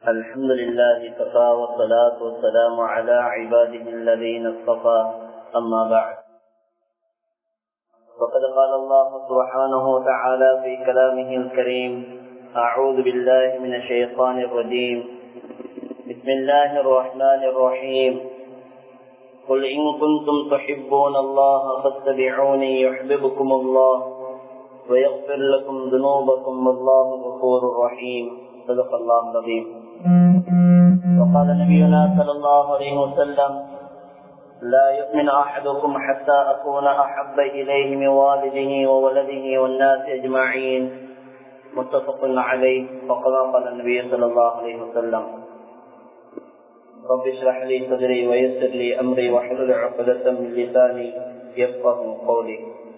الحمد لله كفى والصلاة والسلام على عباده الذين اصطفى أما بعد وقد قال الله سبحانه وتعالى في كلامه الكريم أعوذ بالله من الشيطان الرجيم بسم الله الرحمن الرحيم قل إن كنتم تحبون الله فاتبعوني يحببكم الله ويغفر لكم ذنوبكم والله غفور رحيم صدق الله العظيم وقال نبينا صلى الله عليه وسلم لا يؤمن أحدكم حتى أكون أحب إليه من والده وولده والناس أجمعين متفق عليه وقال قال النبي صلى الله عليه وسلم رب اشرح لي صدري ويسر لي أمري واحلل عقدة من لساني يفقه قولي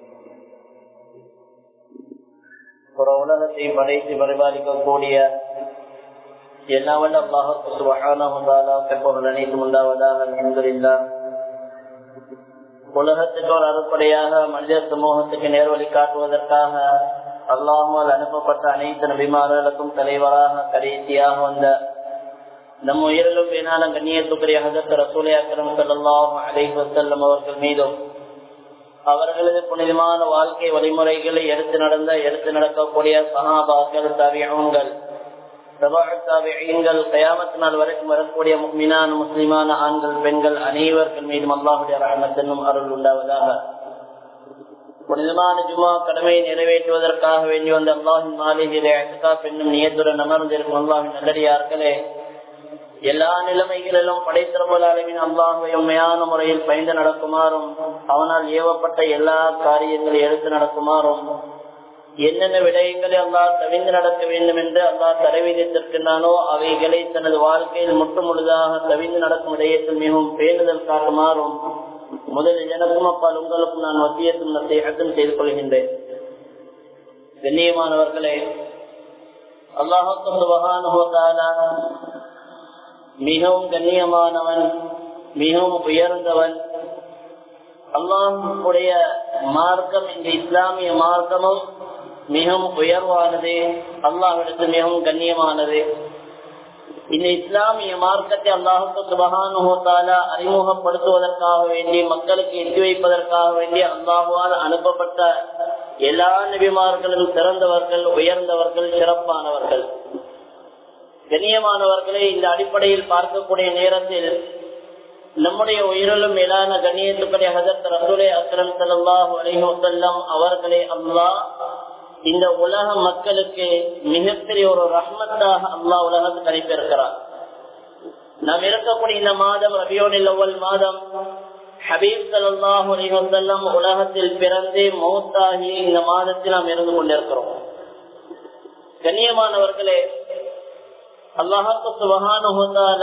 ஒரு உலகத்தை படைத்து பரிபாலிக்கக்கூடிய எல்லாவல்ல அல்லாஹு சுபஹானஹு அனைத்து உண்டாவதாக அல்ஹம்துலில்லா உலகத்துக்கு ஒரு அறுப்படையாக மனித சமூகத்துக்கு நேர்வழி காட்டுவதற்காக அல்லாஹால் அனுப்பப்பட்ட அனைத்து நபிமார்களுக்கும் தலைவராக கடைசியாக வந்த நம் உயிரிலும் வீணான கண்ணியத்துக்குரிய ஹசத் ரசூலை அக்கரம் சல்லாஹ் அலைஹி வசல்லம் அவர்கள் மீதும் அவர்களது புனிதமான வாழ்க்கை வழிமுறைகளை எடுத்து நடந்த எடுத்து நடக்கக்கூடிய சகாபாக்கள் தவியங்கள் தபாத்தாவியங்கள் கயாமத்து நாள் வரைக்கும் வரக்கூடிய மீனான முஸ்லிமான ஆண்கள் பெண்கள் அனைவர்கள் மீதும் அல்லாஹுடைய ரஹமத்தென்னும் அருள் உண்டாவதாக புனிதமான ஜுமா கடமையை நிறைவேற்றுவதற்காக வேண்டி வந்த அல்லாஹின் மாளிகையிலே அசுகா பெண்ணும் நியத்துடன் அமர்ந்திருக்கும் அல்லாஹின் நல்லடியார்களே எல்லா நிலைமைகளிலும் படைத்திரம்பலாளவின் அல்லாஹுவை உண்மையான முறையில் பயந்து நடக்குமாறும் அவனால் ஏவப்பட்ட எல்லா காரியங்களை எடுத்து நடக்குமாறும் என்னென்ன விடயங்களை அல்லாஹ் தவிந்து நடக்க வேண்டும் என்று அல்லாஹ் தரவிதித்திருக்கின்றானோ அவைகளை தனது வாழ்க்கையில் முற்று முழுதாக தவிந்து நடக்கும் விடயத்தில் மிகவும் பேணுதல் காட்டுமாறும் முதலில் எனக்கும் அப்பால் உங்களுக்கும் நான் வசியத்தும் நசையத்தும் செய்து கொள்கின்றேன் கண்ணியமானவர்களே அல்லாஹால மிகவும் கண்ணியமானவன் மிகவும் உயர்ந்தவன் அல்லாஹுடைய மார்க்கம் இந்த இஸ்லாமிய மார்க்கமும் மிகவும் உயர்வானது அல்லாஹிடத்து மிகவும் கண்ணியமானது இந்த இஸ்லாமிய மார்க்கத்தை அல்லாஹுக்கு சுபகானுத்தால அறிமுகப்படுத்துவதற்காக வேண்டி மக்களுக்கு எட்டி வைப்பதற்காக வேண்டி அல்லாஹுவால் அனுப்பப்பட்ட எல்லா நபிமார்களும் சிறந்தவர்கள் உயர்ந்தவர்கள் சிறப்பானவர்கள் கண்ணியமானவர்களை இந்த அடிப்படையில் பார்க்கக்கூடிய நேரத்தில் நம்முடைய உயிரிலும் மேலான கண்ணியத்துக்குரிய ஹசத் ரசூலே அக்ரம் சல்லாஹ் அலிஹசல்லம் அவர்களே அல்லாஹ் இந்த உலக மக்களுக்கு மிகப்பெரிய ஒரு ரஹ்மத்தாக அல்லாஹ் உலகத்துக்கு அனுப்பியிருக்கிறார் நாம் இருக்கக்கூடிய இந்த மாதம் ரபியோனில் ஒவ்வொரு மாதம் ஹபீப் சல்லாஹ் அலிஹசல்லம் உலகத்தில் பிறந்து மௌத்தாகி இந்த மாதத்தில் நாம் இருந்து கொண்டிருக்கிறோம் கண்ணியமானவர்களே அல்லாஹாக்கு சுபகான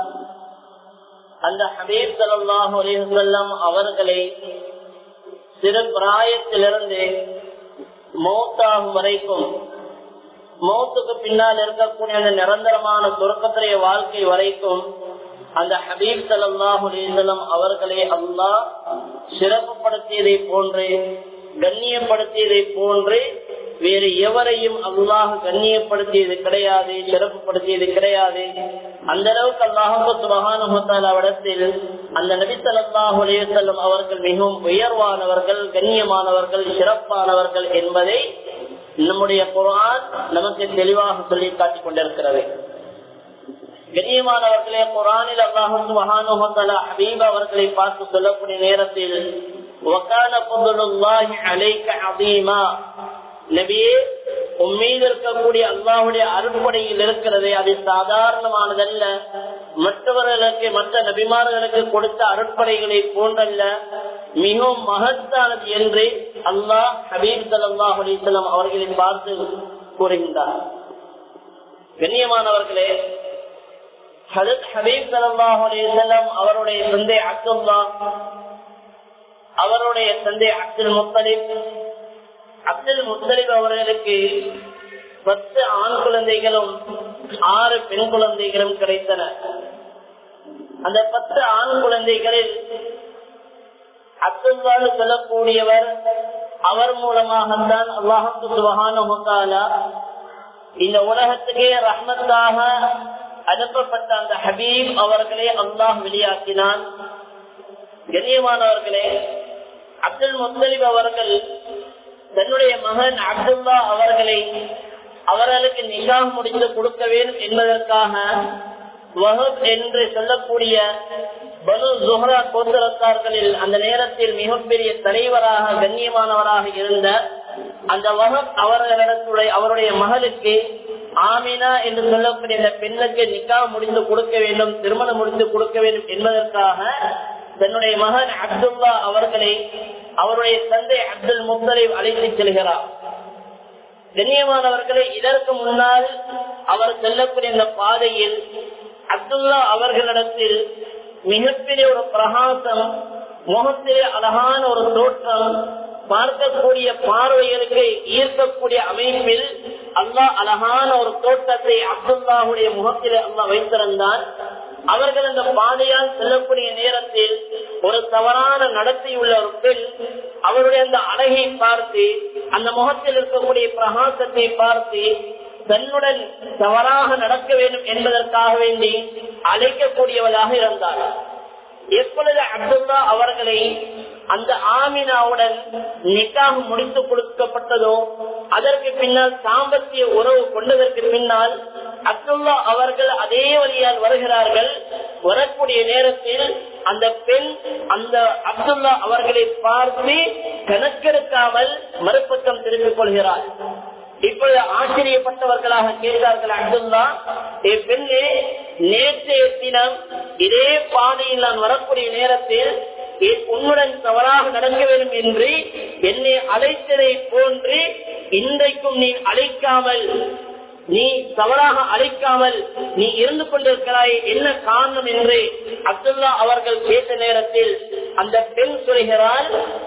அந்த ஹபீப் சல்லாஹூ அலிஹல்லம் அவர்களை சிறு பிராயத்திலிருந்து மௌத்தாகும் வரைக்கும் மௌத்துக்கு பின்னால் இருக்கக்கூடிய அந்த நிரந்தரமான சுருக்கத்திலேய வாழ்க்கை வரைக்கும் அந்த ஹபீப் சல்லாஹூ அலிஹல்லம் அவர்களை அல்லாஹ் சிறப்புப்படுத்தியதை போன்று கண்ணியப்படுத்தியதை போன்று வேறு எவரையும் அல்லாஹ் கண்ணியப்படுத்தியது கிடையாது சிறப்புப்படுத்தியது கிடையாது அந்த அளவுக்கு அல்லாஹால அந்த நபித்தல்லாஹுலே செல்லும் அவர்கள் மிகவும் உயர்வானவர்கள் கண்ணியமானவர்கள் சிறப்பானவர்கள் என்பதை நம்முடைய குரான் நமக்கு தெளிவாக சொல்லி காட்டிக் கொண்டிருக்கிறது கண்ணியமானவர்களே குரானில் அல்லாஹு மகானுமத்தலா ஹபீப் அவர்களை பார்த்து சொல்லக்கூடிய நேரத்தில் وكان فضل الله عليك عظيما நபியே உம்மீது இருக்கக்கூடிய அல்லாஹுடைய அருட்படையில் இருக்கிறது அது சாதாரணமானதல்ல மற்றவர்களுக்கு மற்ற நபிமார்களுக்கு கொடுத்த அருட்படைகளை போன்றல்ல மிகவும் மகத்தானது என்று அல்லாஹ் ஹபீப் சல்லாஹ் அலிசல்லாம் அவர்களை பார்த்து கூறுகின்றார் கண்ணியமானவர்களே ஹபீப் சல்லாஹ் அலிசல்லாம் அவருடைய தந்தை அப்துல்லா அவருடைய தந்தை அப்துல் முத்தலிப் அப்துல் முத்தலிப் அவர்களுக்கு பத்து ஆண் குழந்தைகளும் ஆறு பெண் குழந்தைகளும் கிடைத்தன அந்த பத்து ஆண் குழந்தைகளில் அப்துல்லான்னு சொல்லக்கூடியவர் அவர் மூலமாகத்தான் அல்லாஹு சுபகான இந்த உலகத்துக்கே ரஹ்மத்தாக அனுப்பப்பட்ட அந்த ஹபீப் அவர்களே அல்லாஹ் வெளியாக்கினான் கண்ணியமானவர்களே அப்துல் முத்தலிப் அவர்கள் தன்னுடைய மகன் அப்துல்லா அவர்களை அவர்களுக்கு நிகாக முடித்து கொடுக்க வேண்டும் என்பதற்காக வஹப் என்று சொல்லக்கூடிய பனு ஜுஹரா கோத்திரத்தார்களில் அந்த நேரத்தில் மிகப்பெரிய தலைவராக கண்ணியமானவராக இருந்த அந்த வஹப் அவர்களிடத்துடைய அவருடைய மகளுக்கு ஆமினா என்று சொல்லக்கூடிய இந்த பெண்ணுக்கு நிக்கா முடிந்து கொடுக்க வேண்டும் திருமணம் முடித்து கொடுக்க வேண்டும் என்பதற்காக தன்னுடைய மகன் அப்துல்லா அவர்களை அவருடைய தந்தை அப்துல் முத்தலிப் அழைத்து செல்கிறார் கண்ணியமானவர்களை இதற்கு முன்னால் அவர் செல்லக்கூடிய இந்த பாதையில் அப்துல்லா அவர்களிடத்தில் மிகப்பெரிய ஒரு பிரகாசம் முகத்திலே அழகான ஒரு தோற்றம் பார்க்கக்கூடிய பார்வைகளுக்கு ஈர்க்கக்கூடிய அமைப்பில் அல்லாஹ் அழகான ஒரு தோட்டத்தை அப்துல்லாவுடைய முகத்திலே அல்லாஹ் வைத்திருந்தான் அவர்கள் அந்த பாதையால் செல்லக்கூடிய நேரத்தில் ஒரு தவறான நடத்தையுள்ள ஒரு பெண் அவருடைய அந்த அழகை பார்த்து அந்த முகத்தில் இருக்கக்கூடிய பிரகாசத்தை பார்த்து தன்னுடன் தவறாக நடக்க வேண்டும் என்பதற்காக வேண்டி அழைக்கக்கூடியவளாக இருந்தார் எப்பொழுது அப்துல்லா அவர்களை அந்த ஆமினாவுடன் நிக்காக முடித்து கொடுக்கப்பட்டதோ அதற்கு பின்னால் சாம்பத்திய உறவு கொண்டதற்கு பின்னால் அப்துல்லா அவர்கள் அதே வழியால் வருகிறார்கள் வரக்கூடிய நேரத்தில் அந்த பெண் அந்த அப்துல்லா அவர்களை பார்த்து கணக்கெடுக்காமல் மறுபக்கம் திரும்பிக் கொள்கிறார் இப்பொழுது ஆச்சரியப்பட்டவர்களாக கேட்டார்கள் அப்துல்லா என் பெண்ணே நேற்றைய தினம் இதே பாதையில் நான் வரக்கூடிய நேரத்தில் உன்னுடன் தவறாக நடக்க வேண்டும் என்று என்னை அழைத்ததை போன்று இன்றைக்கும் நீ அழைக்காமல் நீ தவறாக அழைக்காமல் நீ இருந்து கொண்டிருக்கிறாய் என்ன காரணம் என்று அப்துல்லா அவர்கள் கேட்ட நேரத்தில் அந்த பெண் சொல்கிறாள்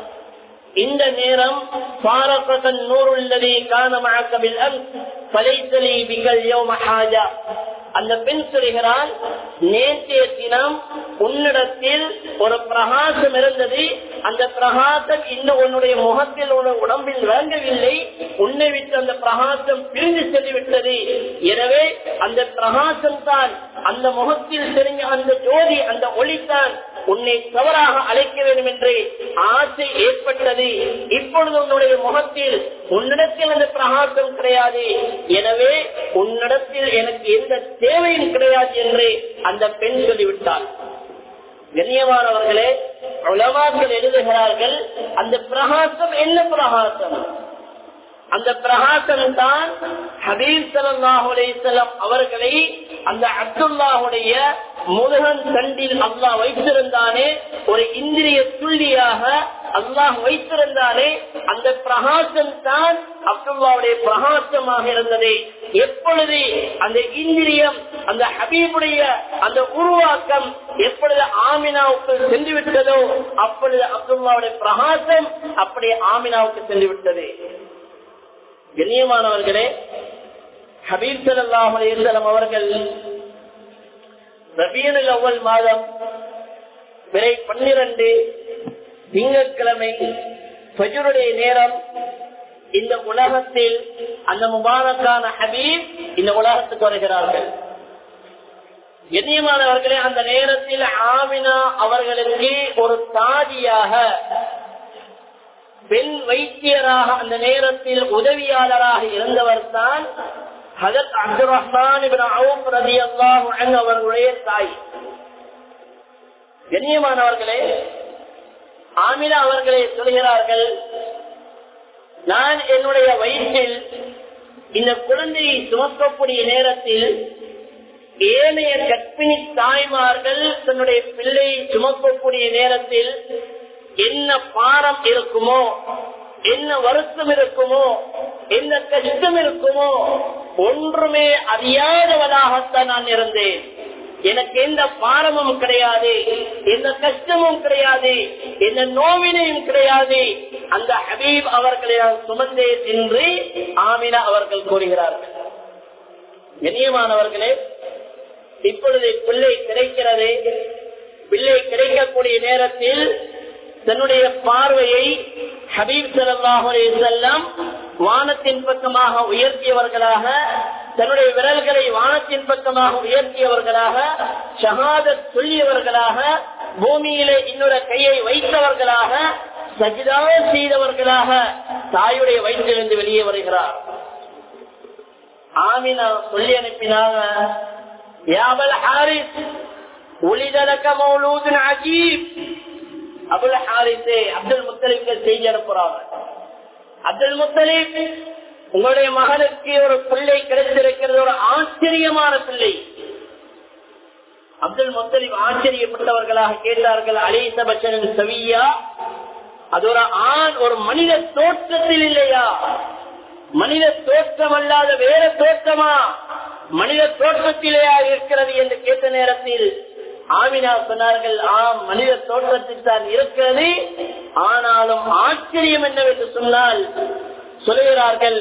இந்த நேரம் பாரப்பதன் நூறுள்ளதை காணமாக்கவில் பலைத்தலி பிகல் யோமஹாஜா அந்த பெண் சொல்கிறான் நேற்றைய தினம் உன்னிடத்தில் ஒரு பிரகாசம் இருந்தது அந்த பிரகாசம் இன்னும் உன்னுடைய முகத்தில் உள்ள உடம்பில் விளங்கவில்லை உன்னை விட்டு அந்த பிரகாசம் பிரிந்து சென்றுவிட்டது எனவே அந்த பிரகாசம் தான் அந்த முகத்தில் தெரிஞ்ச அந்த ஜோதி அந்த ஒளித்தான் உன்னை தவறாக அழைக்க வேண்டும் என்று ஆசை ஏற்பட்டது இப்பொழுது உன்னுடைய முகத்தில் உன்னிடத்தில் அந்த பிரகாசம் கிடையாது எனவே உன்னிடத்தில் எனக்கு எந்த தேவையும் கிடையாது என்று அந்த பெண் சொல்லிவிட்டார் கண்ணியமானவர்களே உலமாக்கள் எழுதுகிறார்கள் அந்த பிரகாசம் என்ன பிரகாசம் அந்த பிரகாசம் தான் ஹபீப் சலாஹுலேசலம் அவர்களை அந்த அப்துல்லாஹுடைய முருகன் தண்டில் அல்லாஹ் வைத்திருந்தானே ஒரு இந்திரிய துள்ளியாக அல்லாஹ் வைத்திருந்தானே அந்த பிரகாசம் தான் அப்துல்லாவுடைய பிரகாசமாக இருந்தது எப்பொழுது அந்த இந்திரியம் அந்த ஹபீபுடைய அந்த உருவாக்கம் எப்பொழுது ஆமினாவுக்கு சென்று விட்டதோ அப்பொழுது அப்துல்லாவுடைய பிரகாசம் அப்படியே ஆமினாவுக்கு சென்று விட்டது கண்ணியமானவர்களே ஹபீப் சல்லாஹ் அலிசலம் அவர்கள் ரபீனுல் அவ்வல் மாதம் விரை பன்னிரண்டு திங்கட்கிழமை ஃபஜருடைய நேரம் இந்த உலகத்தில் அந்த முபாரக்கான ஹபீப் இந்த உலகத்துக்கு வருகிறார்கள் கண்ணியமானவர்களே அந்த நேரத்தில் ஆமினா அவர்களுக்கு ஒரு தாதியாக பெண் வைத்தியராக அந்த நேரத்தில் உதவியாளராக இருந்தவர் தான் ஹதத் அப்துல் ரஹ்மான் ரதி அல்லாஹ் அவர்களுடைய தாய் கண்ணியமானவர்களே ஆமினா அவர்களே சொல்கிறார்கள் நான் என்னுடைய வயிற்றில் இந்த குழந்தையை சுமக்கக்கூடிய நேரத்தில் ஏனைய கற்பிணி தாய்மார்கள் தன்னுடைய பிள்ளையை சுமக்கக்கூடிய நேரத்தில் என்ன பாரம் இருக்குமோ என்ன வருத்தம் இருக்குமோ என்ன கஷ்டம் இருக்குமோ ஒன்றுமே அறியாதவளாகத்தான் நான் இருந்தேன் எனக்கு எந்த பாரமும் கிடையாது எந்த கஷ்டமும் கிடையாது எந்த நோவினையும் கிடையாது அந்த ஹபீப் அவர்களை நான் சுமந்தேன் என்று ஆமினா அவர்கள் கூறுகிறார்கள் கண்ணியமானவர்களே இப்பொழுது பிள்ளை கிடைக்கிறது பிள்ளை கிடைக்கக்கூடிய நேரத்தில் தன்னுடைய பார்வையை ஹபீப் சல்லாஹ் செல்லம் வானத்தின் பக்கமாக உயர்த்தியவர்களாக தன்னுடைய விரல்களை வானத்தின் பக்கமாக உயர்த்தியவர்களாக ஷஹாதத் சொல்லியவர்களாக பூமியிலே இன்னொரு கையை வைத்தவர்களாக சஜிதா செய்தவர்களாக தாயுடைய வயிற்றிலிருந்து வெளியே வருகிறார் ஆமினா சொல்லி அனுப்பினாங்க யாபல் ஹாரிஸ் ஒளிதலக்க மௌலூதின் அஜீப் அபுல் ஹாரிஸே அப்துல் முத்தலிப்க்கு செய்தி அனுப்புறாங்க அப்துல் முத்தலிப் உங்களுடைய மகனுக்கு ஒரு பிள்ளை கிடைத்திருக்கிறது ஒரு ஆச்சரியமான பிள்ளை அப்துல் முத்தலிப் ஆச்சரியப்பட்டவர்களாக கேட்டார்கள் அலேச பச்சனின் சவியா அது ஒரு ஆண் ஒரு மனித தோற்றத்தில் இல்லையா மனித தோற்றம் அல்லாத வேற தோற்றமா மனித தோற்றத்திலேயா இருக்கிறது என்று கேட்ட நேரத்தில் ஆமினா சொன்னார்கள் ஆம் மனித தோற்றத்தில் தான் இருக்கிறது ஆனாலும் ஆச்சரியம் என்னவென்று சொன்னால் சொல்லுகிறார்கள்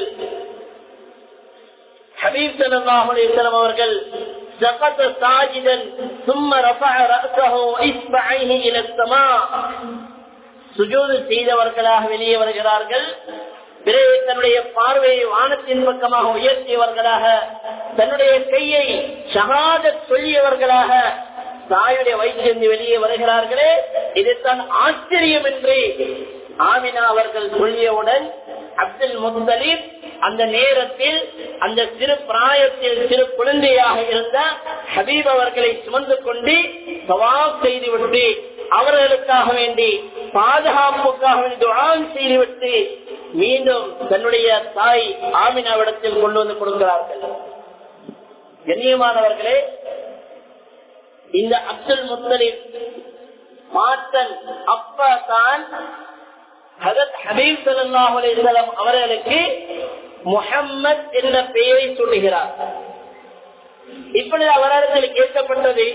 ஹபீப் சல்லாஹ் அலிஸ்லாம் அவர்கள் سقط ساجدا ثم رفع رأسه وإصبعيه إلى السماء சுஜூது செய்தவர்களாக வெளியே வருகிறார்கள் பிறகு தன்னுடைய பார்வையை வானத்தின் பக்கமாக உயர்த்தியவர்களாக தன்னுடைய கையை சகாத சொல்லியவர்களாக தாயுடைய வயிற்றிலிருந்து வெளியே வருகிறார்களே இதுதான் ஆச்சரியம் என்று ஆமினா அவர்கள் சொல்லியவுடன் அப்துல் முத்தலீப் அந்த நேரத்தில் அந்த சிறு பிராயத்தில் சிறு குழந்தையாக இருந்த ஹபீப் அவர்களை சுமந்து கொண்டு சவாப் செய்துவிட்டு அவர்களுக்காக வேண்டி பாதுகாப்புக்காக வேண்டி துவான் செய்துவிட்டு மீண்டும் தன்னுடைய தாய் ஆமினாவிடத்தில் கொண்டு வந்து கொடுக்கிறார்கள் கண்ணியமானவர்களே இந்த அப்துல் முத்தலிப் மாத்தன் அப்பா தான் ஹபீப் சல்லாஹ் அலிசல்லாம் அவர்களுக்கு முஹம்மத் என்ற பெயரை சொல்லுகிறார் இப்பொழுது அவரிடத்தில் கேட்கப்பட்டது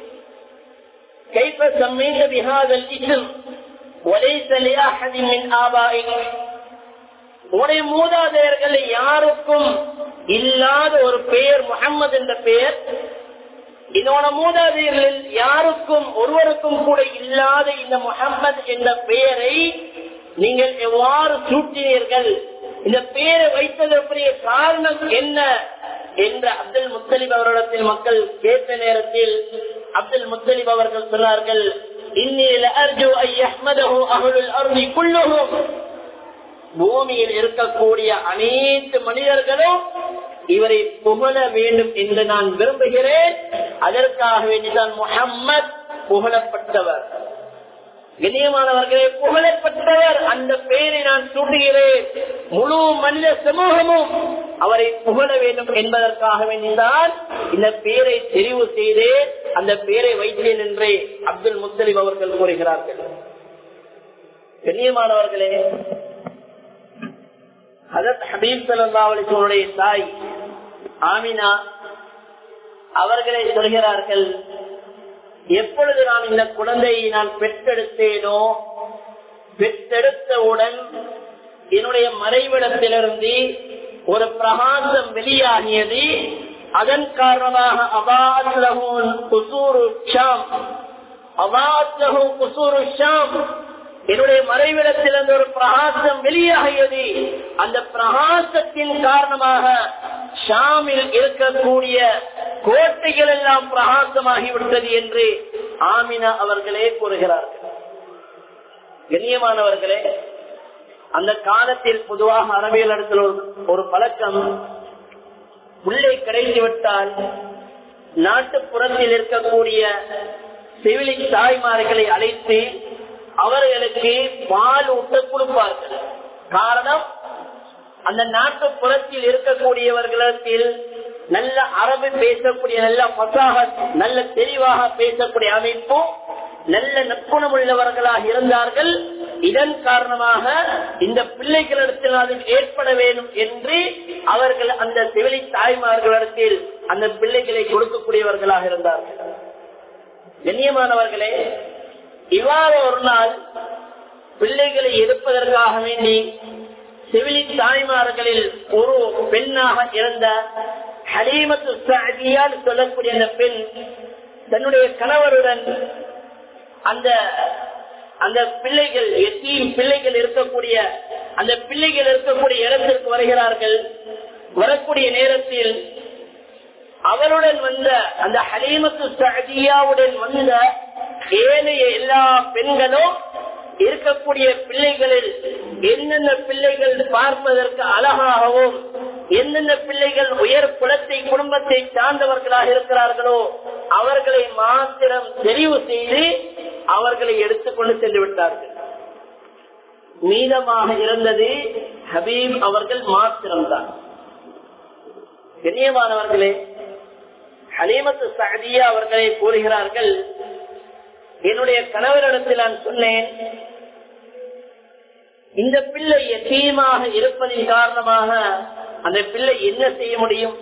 கைப்ப சம்மீத பிஹாதல் இஸ்ம் وليس لأحد من آبائك உடைய மூதாதையர்கள் யாருக்கும் இல்லாத ஒரு பெயர் முகம்மது என்ற பெயர் இதோட மூதாதையர்களில் யாருக்கும் ஒருவருக்கும் கூட இல்லாத இந்த முகம்மது என்ற பெயரை நீங்கள் எவ்வாறு சூட்டினீர்கள் இந்த பெயரை வைத்ததற்குரிய காரணம் என்ன என்ற அப்துல் முத்தலிப் அவரிடத்தில் மக்கள் கேட்ட நேரத்தில் அப்துல் முத்தலிப் அவர்கள் சொன்னார்கள் இன்னில் அர்ஜு ஐயஹ்மதஹு அஹ்லுல் அர்தி குல்லுஹும் பூமியில் இருக்கக்கூடிய அனைத்து மனிதர்களும் இவரை புகழ வேண்டும் என்று நான் விரும்புகிறேன் அதற்காக வேண்டிதான் முகம்மத் புகழப்பட்டவர் கண்ணியமானவர்களே புகழப்பட்டவர் அந்த பெயரை நான் சூட்டுகிறேன் முழு மனித சமூகமும் அவரை புகழ வேண்டும் என்பதற்காக வேண்டிதான் இந்த பெயரை தெரிவு செய்து அந்த பெயரை வைத்தேன் என்று அப்துல் முத்தலிப் அவர்கள் கூறுகிறார்கள் கண்ணியமானவர்களே ஹதத் ஹபீப் சல்லாவுடைய தாய் ஆமினா அவர்களை சொல்கிறார்கள் எப்பொழுது நான் இந்த குழந்தையை நான் பெற்றெடுத்தேனோ பெற்றெடுத்தவுடன் என்னுடைய மறைவிடத்திலிருந்து ஒரு பிரகாசம் வெளியாகியது அதன் காரணமாக அபாத்லகூன் குசூரு ஷாம் அபாத்லகு குசூரு ஷாம் என்னுடைய மறைவிடத்திலிருந்து ஒரு பிரகாசம் வெளியாகியது அந்த பிரகாசத்தின் காரணமாக ஷாமில் இருக்கக்கூடிய கோட்டைகள் எல்லாம் பிரகாசமாகிவிட்டது என்று ஆமினா அவர்களே கூறுகிறார்கள் கண்ணியமானவர்களே அந்த காலத்தில் பொதுவாக அரபியல் இடத்தில் ஒரு பழக்கம் உள்ளே கிடைத்து விட்டால் நாட்டுப்புறத்தில் இருக்கக்கூடிய சிவிலி தாய்மார்களை அழைத்து அவர்களுக்கு பால் ஊட்ட கொடுப்பார்கள் காரணம் அந்த நாட்டுப்புறத்தில் இருக்கக்கூடியவர்களிடத்தில் நல்ல அரபு பேசக்கூடிய நல்ல பசாக நல்ல தெளிவாக பேசக்கூடிய அமைப்பும் நல்ல நற்குணம் உள்ளவர்களாக இருந்தார்கள் இதன் காரணமாக இந்த பிள்ளைகளிடத்தில் அது ஏற்பட வேண்டும் என்று அவர்கள் அந்த சிவிலி தாய்மார்களிடத்தில் அந்த பிள்ளைகளை கொடுக்கக்கூடியவர்களாக இருந்தார்கள் கண்ணியமானவர்களே இவ்வாறு ஒரு நாள் பிள்ளைகளை எடுப்பதற்காக வேண்டி சிவிலி தாய்மார்களில் ஒரு பெண்ணாக இருந்த ஹலீமத்து சாதியால் சொல்லக்கூடிய அந்த பெண் தன்னுடைய கணவருடன் அந்த அந்த பிள்ளைகள் எத்தீம் பிள்ளைகள் இருக்கக்கூடிய அந்த பிள்ளைகள் இருக்கக்கூடிய இடத்திற்கு வருகிறார்கள் வரக்கூடிய நேரத்தில் அவருடன் வந்த அந்த ஹலீமத்து சதியாவுடன் வந்த ஏனைய எல்லா பெண்களும் இருக்கக்கூடிய பிள்ளைகளில் என்னென்ன பிள்ளைகள் பார்ப்பதற்கு அழகாகவும் எந்தெந்த பிள்ளைகள் உயர் குலத்தை குடும்பத்தை சார்ந்தவர்களாக இருக்கிறார்களோ அவர்களை மாத்திரம் தெரிவு செய்து அவர்களை எடுத்துக்கொண்டு சென்று விட்டார்கள் மீதமாக இருந்தது ஹபீப் அவர்கள் மாத்திரம்தான் கண்ணியமானவர்களே ஹலீமத்து சதியா அவர்களே கூறுகிறார்கள் என்னுடைய கணவரிடத்தில் நான் சொன்னேன் இந்த பிள்ளை எத்தீமாக இருப்பதின் காரணமாக அந்த பிள்ளை என்ன செய்ய முடியும்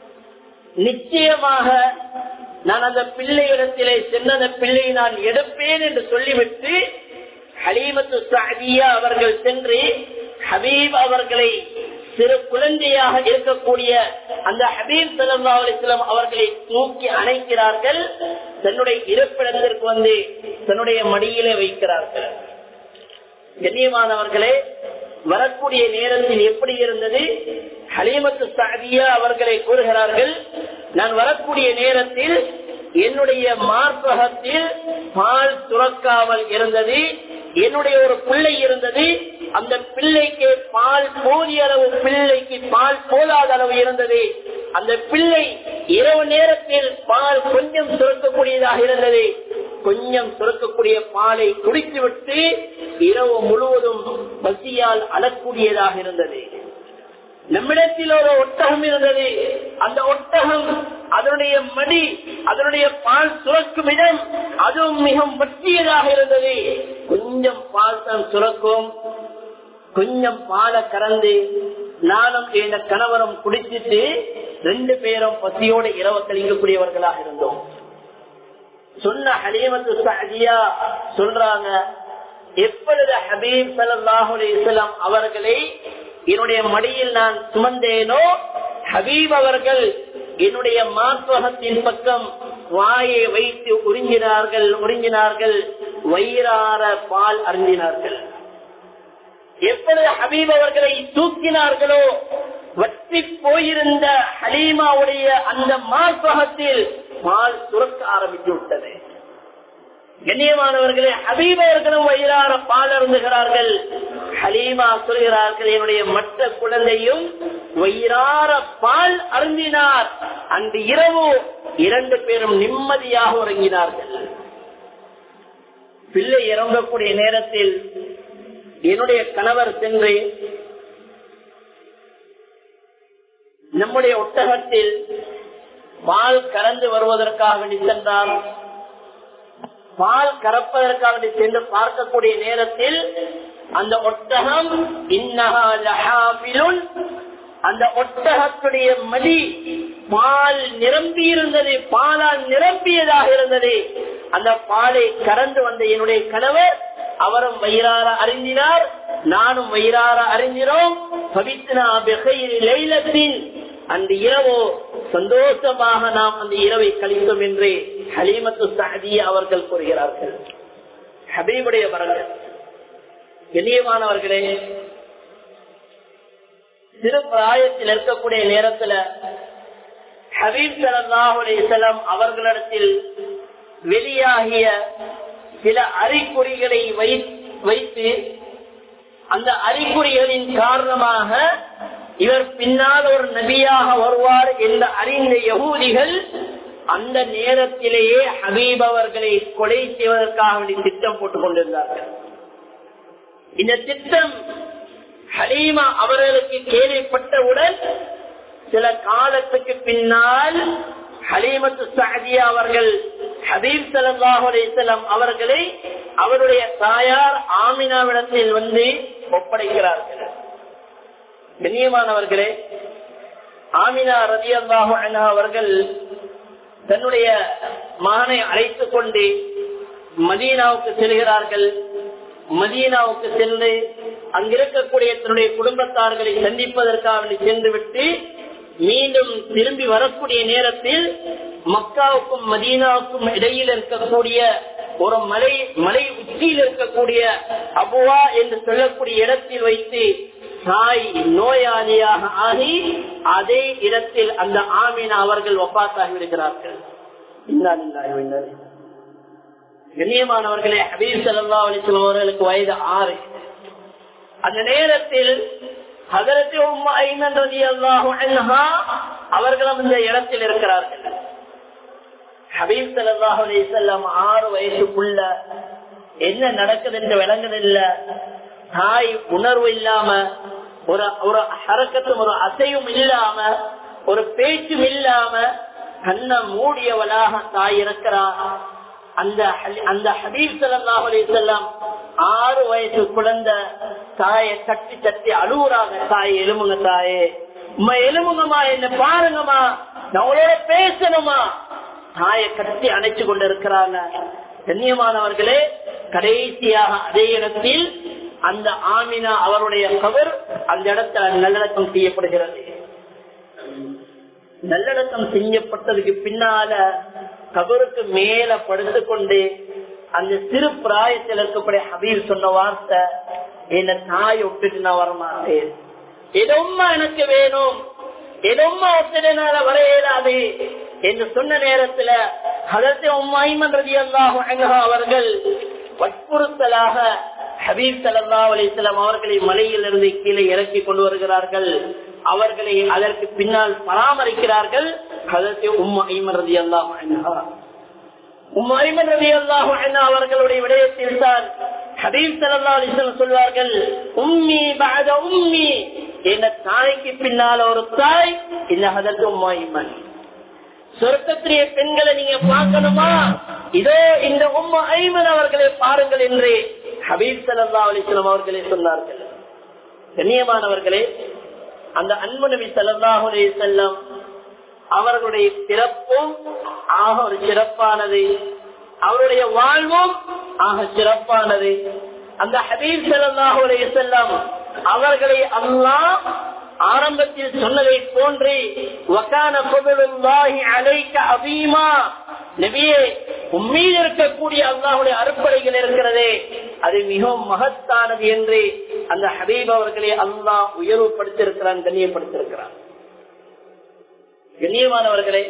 நிச்சயமாக நான் அந்த பிள்ளையிடத்திலே சென்ற அந்த பிள்ளையை நான் எடுப்பேன் என்று சொல்லிவிட்டு ஹலீமத்து சாதியா அவர்கள் சென்று ஹபீப் அவர்களை சிறு குழந்தையாக இருக்கக்கூடிய அந்த ஹபீப் சல்லா அலிஸ்லாம் அவர்களை தூக்கி அணைக்கிறார்கள் தன்னுடைய இருப்பிடத்திற்கு வந்து தன்னுடைய மடியிலே வைக்கிறார்கள் கண்ணியமானவர்களே வரக்கூடிய நேரத்தில் எப்படி இருந்தது ஹலீமத்து சாதியா அவர்களை கூறுகிறார்கள் நான் வரக்கூடிய நேரத்தில் என்னுடைய மார்பகத்தில் பால் துறக்காமல் இருந்தது என்னுடைய ஒரு பிள்ளை இருந்தது அந்த பிள்ளைக்கு பால் போதிய அளவு பிள்ளைக்கு பால் போதாத அளவு இருந்தது அந்த பிள்ளை இரவு நேரத்தில் பால் கொஞ்சம் சுரக்கக்கூடியதாக இருந்தது கொஞ்சம் சுரக்கக்கூடிய பாலை குடித்துவிட்டு இரவு முழுவதும் பசியால் அழக்கூடியதாக இருந்தது நம்மிடத்தில் ஒரு ஒட்டகம் இருந்தது அந்த ஒட்டகம் அதனுடைய மடி அதனுடைய பால் சுரக்கும் இடம் அதுவும் மிகவும் வற்றியதாக இருந்தது கொஞ்சம் பால் தான் சுரக்கும் கொஞ்சம் பாலை கறந்து நானும் என் கணவரும் குடிச்சிட்டு ரெண்டு பேரும் பசியோடு இரவு கழிக்கக்கூடியவர்களாக இருந்தோம் சொன்ன ஹலீமத்து சாதியா சொல்றாங்க எப்பொழுது ஹபீப் சல்லாஹூ இஸ்லாம் அவர்களை என்னுடைய மடியில் நான் சுமந்தேனோ ஹபீப் அவர்கள் என்னுடைய மார்பகத்தின் பக்கம் வாயை வைத்து உறிஞ்சினார்கள் உறிஞ்சினார்கள் வயிறார பால் அருந்தினார்கள் எப்பொழுது ஹபீப் அவர்களை தூக்கினார்களோ வற்றி போயிருந்த ஹலீமாவுடைய அந்த மார்பகத்தில் பால் சுரக்க ஆரம்பித்து விட்டது கண்ணியமானவர்களே ஹபீப் அவர்களும் வயிறார பால் அருந்துகிறார்கள் ஹலீமா சொல்கிறார்கள் என்னுடைய மற்ற குழந்தையும் வயிறார பால் அருந்தினார் அன்று இரவு இரண்டு பேரும் நிம்மதியாக உறங்கினார்கள் பிள்ளை இறங்கக்கூடிய நேரத்தில் என்னுடைய கணவர் சென்று நம்முடைய ஒட்டகத்தில் பால் கறந்து வருவதற்காக வேண்டி சென்றார் பால் கறப்பதற்காக வேண்டி சென்று பார்க்கக்கூடிய நேரத்தில் அந்த ஒட்டகம் இன்னஹாபிலுன் அந்த ஒட்டகத்துடைய மதி பால் நிரம்பி இருந்தது பாலால் நிரம்பியதாக இருந்தது அந்த பாலை கறந்து வந்த என்னுடைய கணவர் அவரும் வயிறார அறிந்தினார் நானும் வயிறார அறிந்தினோம் அந்த இரவோ சந்தோஷமாக நாம் அந்த இரவை கழித்தோம் என்று ஹலீமத்து சாதிய அவர்கள் கூறுகிறார்கள் ஹபீபுடைய வரங்கள் கண்ணியமானவர்களே சிறு பிராயத்தில் இருக்கக்கூடிய நேரத்துல ஹபீப் சலாஹுலேசலம் அவர்களிடத்தில் வெளியாகிய சில அறிகுறிகளை வைத்து அந்த அறிகுறிகளின் காரணமாக இவர் பின்னால் ஒரு நபியாக வருவார் என்று அறிந்த யகூதிகள் அந்த நேரத்திலேயே ஹபீப் அவர்களை கொலை செய்வதற்காக வேண்டி திட்டம் போட்டுக் கொண்டிருந்தார்கள் இந்த திட்டம் ஹலீமா அவர்களுக்கு கேள்விப்பட்டவுடன் சில காலத்துக்கு பின்னால் ஹலீமத்து சாதியா அவர்கள் ஹபீப் சல்லாஹ் அலிசல்லாம் அவர்களை அவருடைய தாயார் ஆமினாவிடத்தில் வந்து ஒப்படைக்கிறார்கள் கண்ணியமானவர்களே ஆமினா ரதி அல்லாஹு அவர்கள் தன்னுடைய மகனை அழைத்துக் கொண்டு மதீனாவுக்கு செல்கிறார்கள் மதீனாவுக்கு சென்று அங்கிருக்கக்கூடிய தன்னுடைய குடும்பத்தார்களை சந்திப்பதற்காக சென்று விட்டு மீண்டும் திரும்பி வரக்கூடிய நேரத்தில் மக்காவுக்கும் மதீனாவுக்கும் இடையில் இருக்கக்கூடிய ஒரு மலை மலை உச்சியில் இருக்கக்கூடிய அபுவா என்று சொல்லக்கூடிய இடத்தில் வைத்து தாய் நோயாளியாக ஆகி அதே இடத்தில் அந்த ஆமீனா அவர்கள் ஒப்பாத்தாகி விடுகிறார்கள் கண்ணியமானவர்களே ஹபீப் சல்லா அலிஸ்லாம் அவர்களுக்கு வயது ஆறு அந்த நேரத்தில் ஹதரத்து உம்மா ஐமன் ரதி அல்லாஹு அன்ஹா அவர்களும் இந்த இடத்தில் இருக்கிறார்கள் ஹபீப் சல்லாஹு அலிசல்லாம் ஆறு வயசுக்குள்ள என்ன நடக்குது என்று விளங்குதில்ல தாய் உணர்வு இல்லாம ஒரு ஒரு ஹரக்கத்தும் ஒரு அசையும் இல்லாம ஒரு பேச்சும் இல்லாம கண்ண மூடியவளாக தாய் இருக்கிறார் அந்த அந்த ஹபீப் சல்லாஹ் அலிசல்லாம் ஆறு வயசு குழந்தை தாயை தட்டி தட்டி அழுவுறாங்க தாய் எலும்புங்க தாயே உமா எலும்புங்கம்மா என்ன பாருங்கம்மா நான் உங்களோட பேசணுமா தாயை கட்டி அணைச்சு கொண்டு இருக்கிறாங்க கண்ணியமானவர்களே கடைசியாக அதே இடத்தில் அந்த ஆமினா அவருடைய கவர் அந்த இடத்துல நல்லடக்கம் செய்யப்படுகிறது நல்லடக்கம் செய்யப்பட்டதுக்கு பின்னால கபருக்கு மேல படுத்து கொண்டு அந்த சிறு பிராயத்தில் இருக்கக்கூடிய ஹபீர் சொன்ன வார்த்தை என்ன தாய் விட்டுட்டு நான் வரமாட்டேன் எதொம்மா எனக்கு வேணும் எதொம்மா ஒத்தனால வர இயலாது என்று சொன்ன நேரத்துல அதற்கு உம்மாய்மன் ரதி அல்லாஹ் அவர்கள் வற்புறுத்தலாக ஹபீப் சல்லா அலிஸ்லாம் அவர்களை மலையிலிருந்து கீழே இறக்கி கொண்டு வருகிறார்கள் அவர்களை அதற்கு பின்னால் பராமரிக்கிறார்கள் அதற்கு உம் ஐமன் ரதி அல்லாஹ் உம் ஐமன் ரதி அல்லாஹ் அவர்களுடைய விடயத்தில் தான் ஹபீப் சல்லா அலிஸ்லாம் சொல்வார்கள் உம்மி பாத உம்மி என்ற தாய்க்கு பின்னால் ஒரு தாய் இந்த அதற்கு உம்மாயிமன் சொர்க்கத்திலேயே பெண்களை நீங்க பார்க்கணுமா இதோ இந்த உம்ம ஐமன் அவர்களை பாருங்கள் என்று ஹபீப் சல்லா அலிஸ்லாம் அவர்களே சொன்னார்கள் கண்ணியமானவர்களே அந்த அன்பு நபி சல்லாஹ் செல்லம் அவர்களுடைய பிறப்பும் ஆக ஒரு சிறப்பானது அவருடைய வாழ்வும் ஆக சிறப்பானது அந்த ஹபீப் சல்லாஹ் செல்லம் அவர்களை அல்லாஹ் ஆரம்பத்தில் சொன்னதை போன்று வக்கான பொருளாகி அழைக்க அபீமா நபியே உம்மீது இருக்கக்கூடிய அல்லாஹுடைய அறுப்படைகள் இருக்கிறதே அது மிகவும் மகத்தானது என்று அந்த ஹபீப் அவர்களை அல்லாஹ் உயர்வுபடுத்திருக்கிறான் கண்ணியப்படுத்திருக்கிறான் கண்ணியமானவர்களே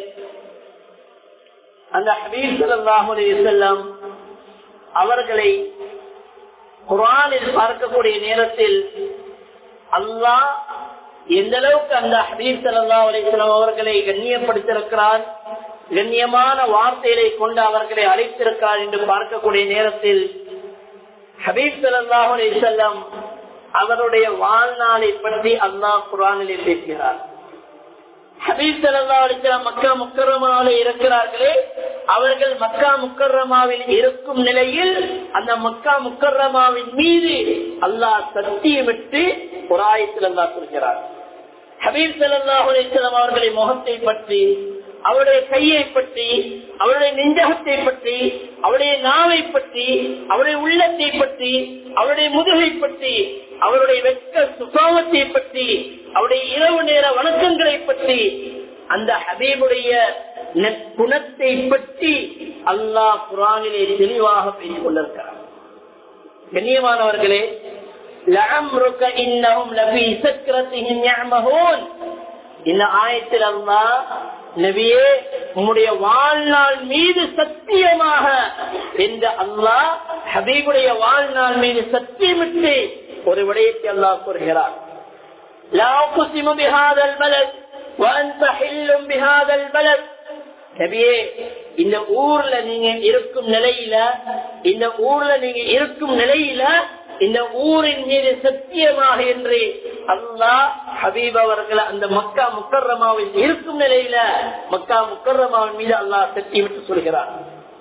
அந்த ஹபீப் சல்லாஹுடைய செல்லம் அவர்களை குரானில் பார்க்கக்கூடிய நேரத்தில் அல்லாஹ் எந்த அளவுக்கு அந்த ஹபீப் சல்லா அலிஸ்லாம் அவர்களை கண்ணியப்படுத்திருக்கிறார் கண்ணியமான வார்த்தைகளை கொண்டு அவர்களை அழைத்திருக்கிறார் என்று பார்க்கக்கூடிய நேரத்தில் ஹபீப் சல்லாஹ் அலிசல்லாம் அவருடைய வாழ்நாளை பற்றி அல்லாஹ் குரானிலே பேசுகிறார் ஹபீப் சல்லா அலிஸ்லாம் மக்கா முக்கரமாவில் இருக்கிறார்களே அவர்கள் மக்கா முக்கரமாவில் இருக்கும் நிலையில் அந்த மக்கா முக்கரமாவின் மீது அல்லாஹ் சத்தியமிட்டு ஒரு ஆயத்தில் அல்லாஹ் சொல்கிறார் ஹபீப் சல்லாஹ் அலிஸ்லாம் அவர்களை முகத்தை பற்றி அவருடைய கையை பற்றி அவருடைய நெஞ்சகத்தை பற்றி அவருடைய நாவை பற்றி அவருடைய உள்ளத்தை பற்றி அவருடைய முதுகை பற்றி அவருடைய வெட்க சுபாவத்தை பற்றி அவருடைய இரவு நேர வணக்கங்களை பற்றி அந்த ஹபீபுடைய குணத்தை பற்றி அல்லாஹ் குரானிலே தெளிவாக பேசிக் கொண்டிருக்கிறார் கண்ணியமானவர்களே لعمرك إنهم لفي سكرتهم يعمهون இந்த ஆயத்தில் அல்லா நபியே உம்முடைய வாழ்நாள் மீது சத்தியமாக என்ற அல்லாஹ் ஹபீபுடைய வாழ்நாள் மீது சத்தியமிட்டு ஒரு விடயத்தை அல்லாஹ் கூறுகிறார் لا أقسم بهذا البلد وأنت حل بهذا البلد நபியே இந்த ஊர்ல நீங்க இருக்கும் நிலையில இந்த ஊர்ல நீங்க இருக்கும் நிலையில இந்த ஊரின் மீது சத்தியமாக என்று அல்லாஹ் ஹபீப் அவர்கள் அந்த மக்கா முக்கர்ரமாவில் இருக்கும் நிலையில மக்கா முக்கர்ரமாவின் மீது அல்லாஹ் சத்தியமிட்டு சொல்கிறார்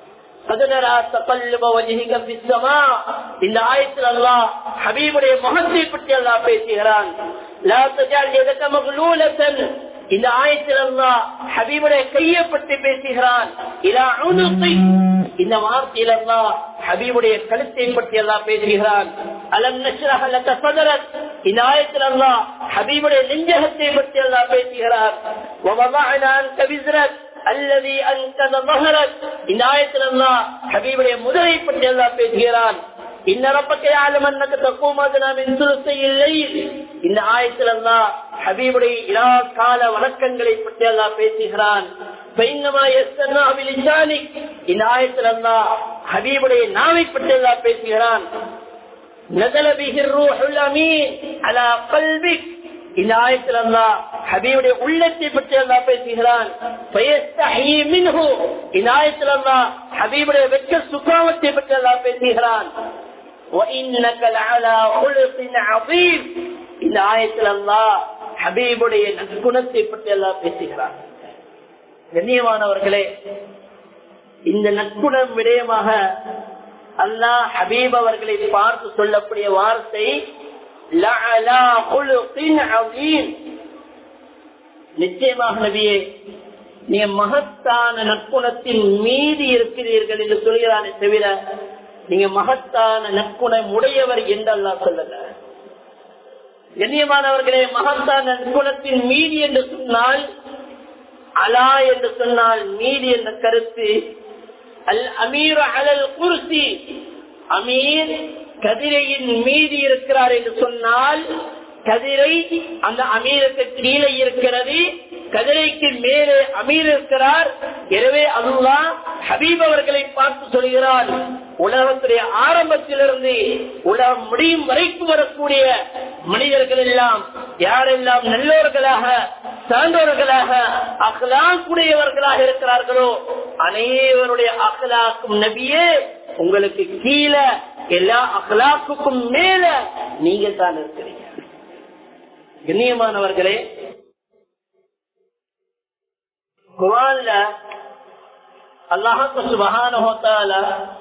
இந்த ஆயத்தில் அல்லாஹ் ஹபீபுடைய முகத்தை பற்றி அல்லாஹ் பேசுகிறான் இந்த ஆயத்தில் அல்லாஹ் ஹபீபுடைய கையை பற்றி பேசுகிறான் இந்த வார்த்தையில் அல்லாஹ் ஹபீபுடைய கழுத்தை பற்றி எல்லாம் பேசுகிறான் அலம் நஷ்ரஹ லக சதரக் இந்த ஆயத்தில் அல்லாஹ் ஹபீபுடைய நெஞ்சகத்தை பற்றி எல்லாம் பேசுகிறார் வவதஅனா அன்க விஸ்ரக் அல்லதி அன்கத ظهرك இந்த ஆயத்தில் அல்லாஹ் ஹபீபுடைய முதலை பற்றி எல்லாம் பேசுகிறான் இன்ன ரப்பக்க يعلم انك تقوم ادنى من ثلثي الليل இந்த ஆயத்தில் அல்லா ஹபீபுடைய இரா கால வணக்கங்களை பற்றி அல்லா பேசுகிறான் இந்த ஆயத்தில் அல்லா ஹபீபுடைய நாவை பற்றி அல்லா பேசுகிறான் இந்த ஆயத்தில் அல்லா ஹபீபுடைய உள்ளத்தை பற்றி அல்லா பேசுகிறான் இந்த ஆயத்தில் அல்லா ஹபீபுடைய வெட்க சுகாமத்தை பற்றி அல்லா பேசுகிறான் இந்த ஆயத்தில் அல்லா ஹபீபுடைய நற்குணத்தை பற்றி எல்லாம் பேசுகிறார் கண்ணியமானவர்களே இந்த நற்குணம் விடயமாக அல்லாஹ் ஹபீப் அவர்களை பார்த்து சொல்லக்கூடிய வார்த்தை நிச்சயமாக நபியே நீ மகத்தான நற்குணத்தின் மீதி இருக்கிறீர்கள் என்று சொல்கிறானே தவிர நீங்க மகத்தான நற்குணம் உடையவர் என்று அல்லா சொல்லல கண்ணியமானவர்களே மகத்தான நற்குணத்தின் மீதி என்று சொன்னால் அலா என்று சொன்னால் மீதி என்ற கருத்து அல் அமீர் அலல் குர்சி அமீர் கதிரையின் மீதி இருக்கிறார் என்று சொன்னால் கதிரை அந்த அமீருக்கு கீழே இருக்கிறது கதிரைக்கு மேலே அமீர் இருக்கிறார் எனவே அல்லா ஹபீப் அவர்களை பார்த்து சொல்கிறார் உலகத்துடைய ஆரம்பத்திலிருந்து உலகம் முடியும் வரைக்கும் வரக்கூடிய மனிதர்கள் எல்லாம் யாரெல்லாம் நல்லோர்களாக சார்ந்தவர்களாக அகலாக்குடையவர்களாக இருக்கிறார்களோ அனைவருடைய அகலாக்கும் நபியே உங்களுக்கு கீழே எல்லா அகலாக்குக்கும் மேல நீங்க தான் இருக்கிறீங்க கண்ணியமானவர்களே குரான்ல அல்லாஹு சுபகான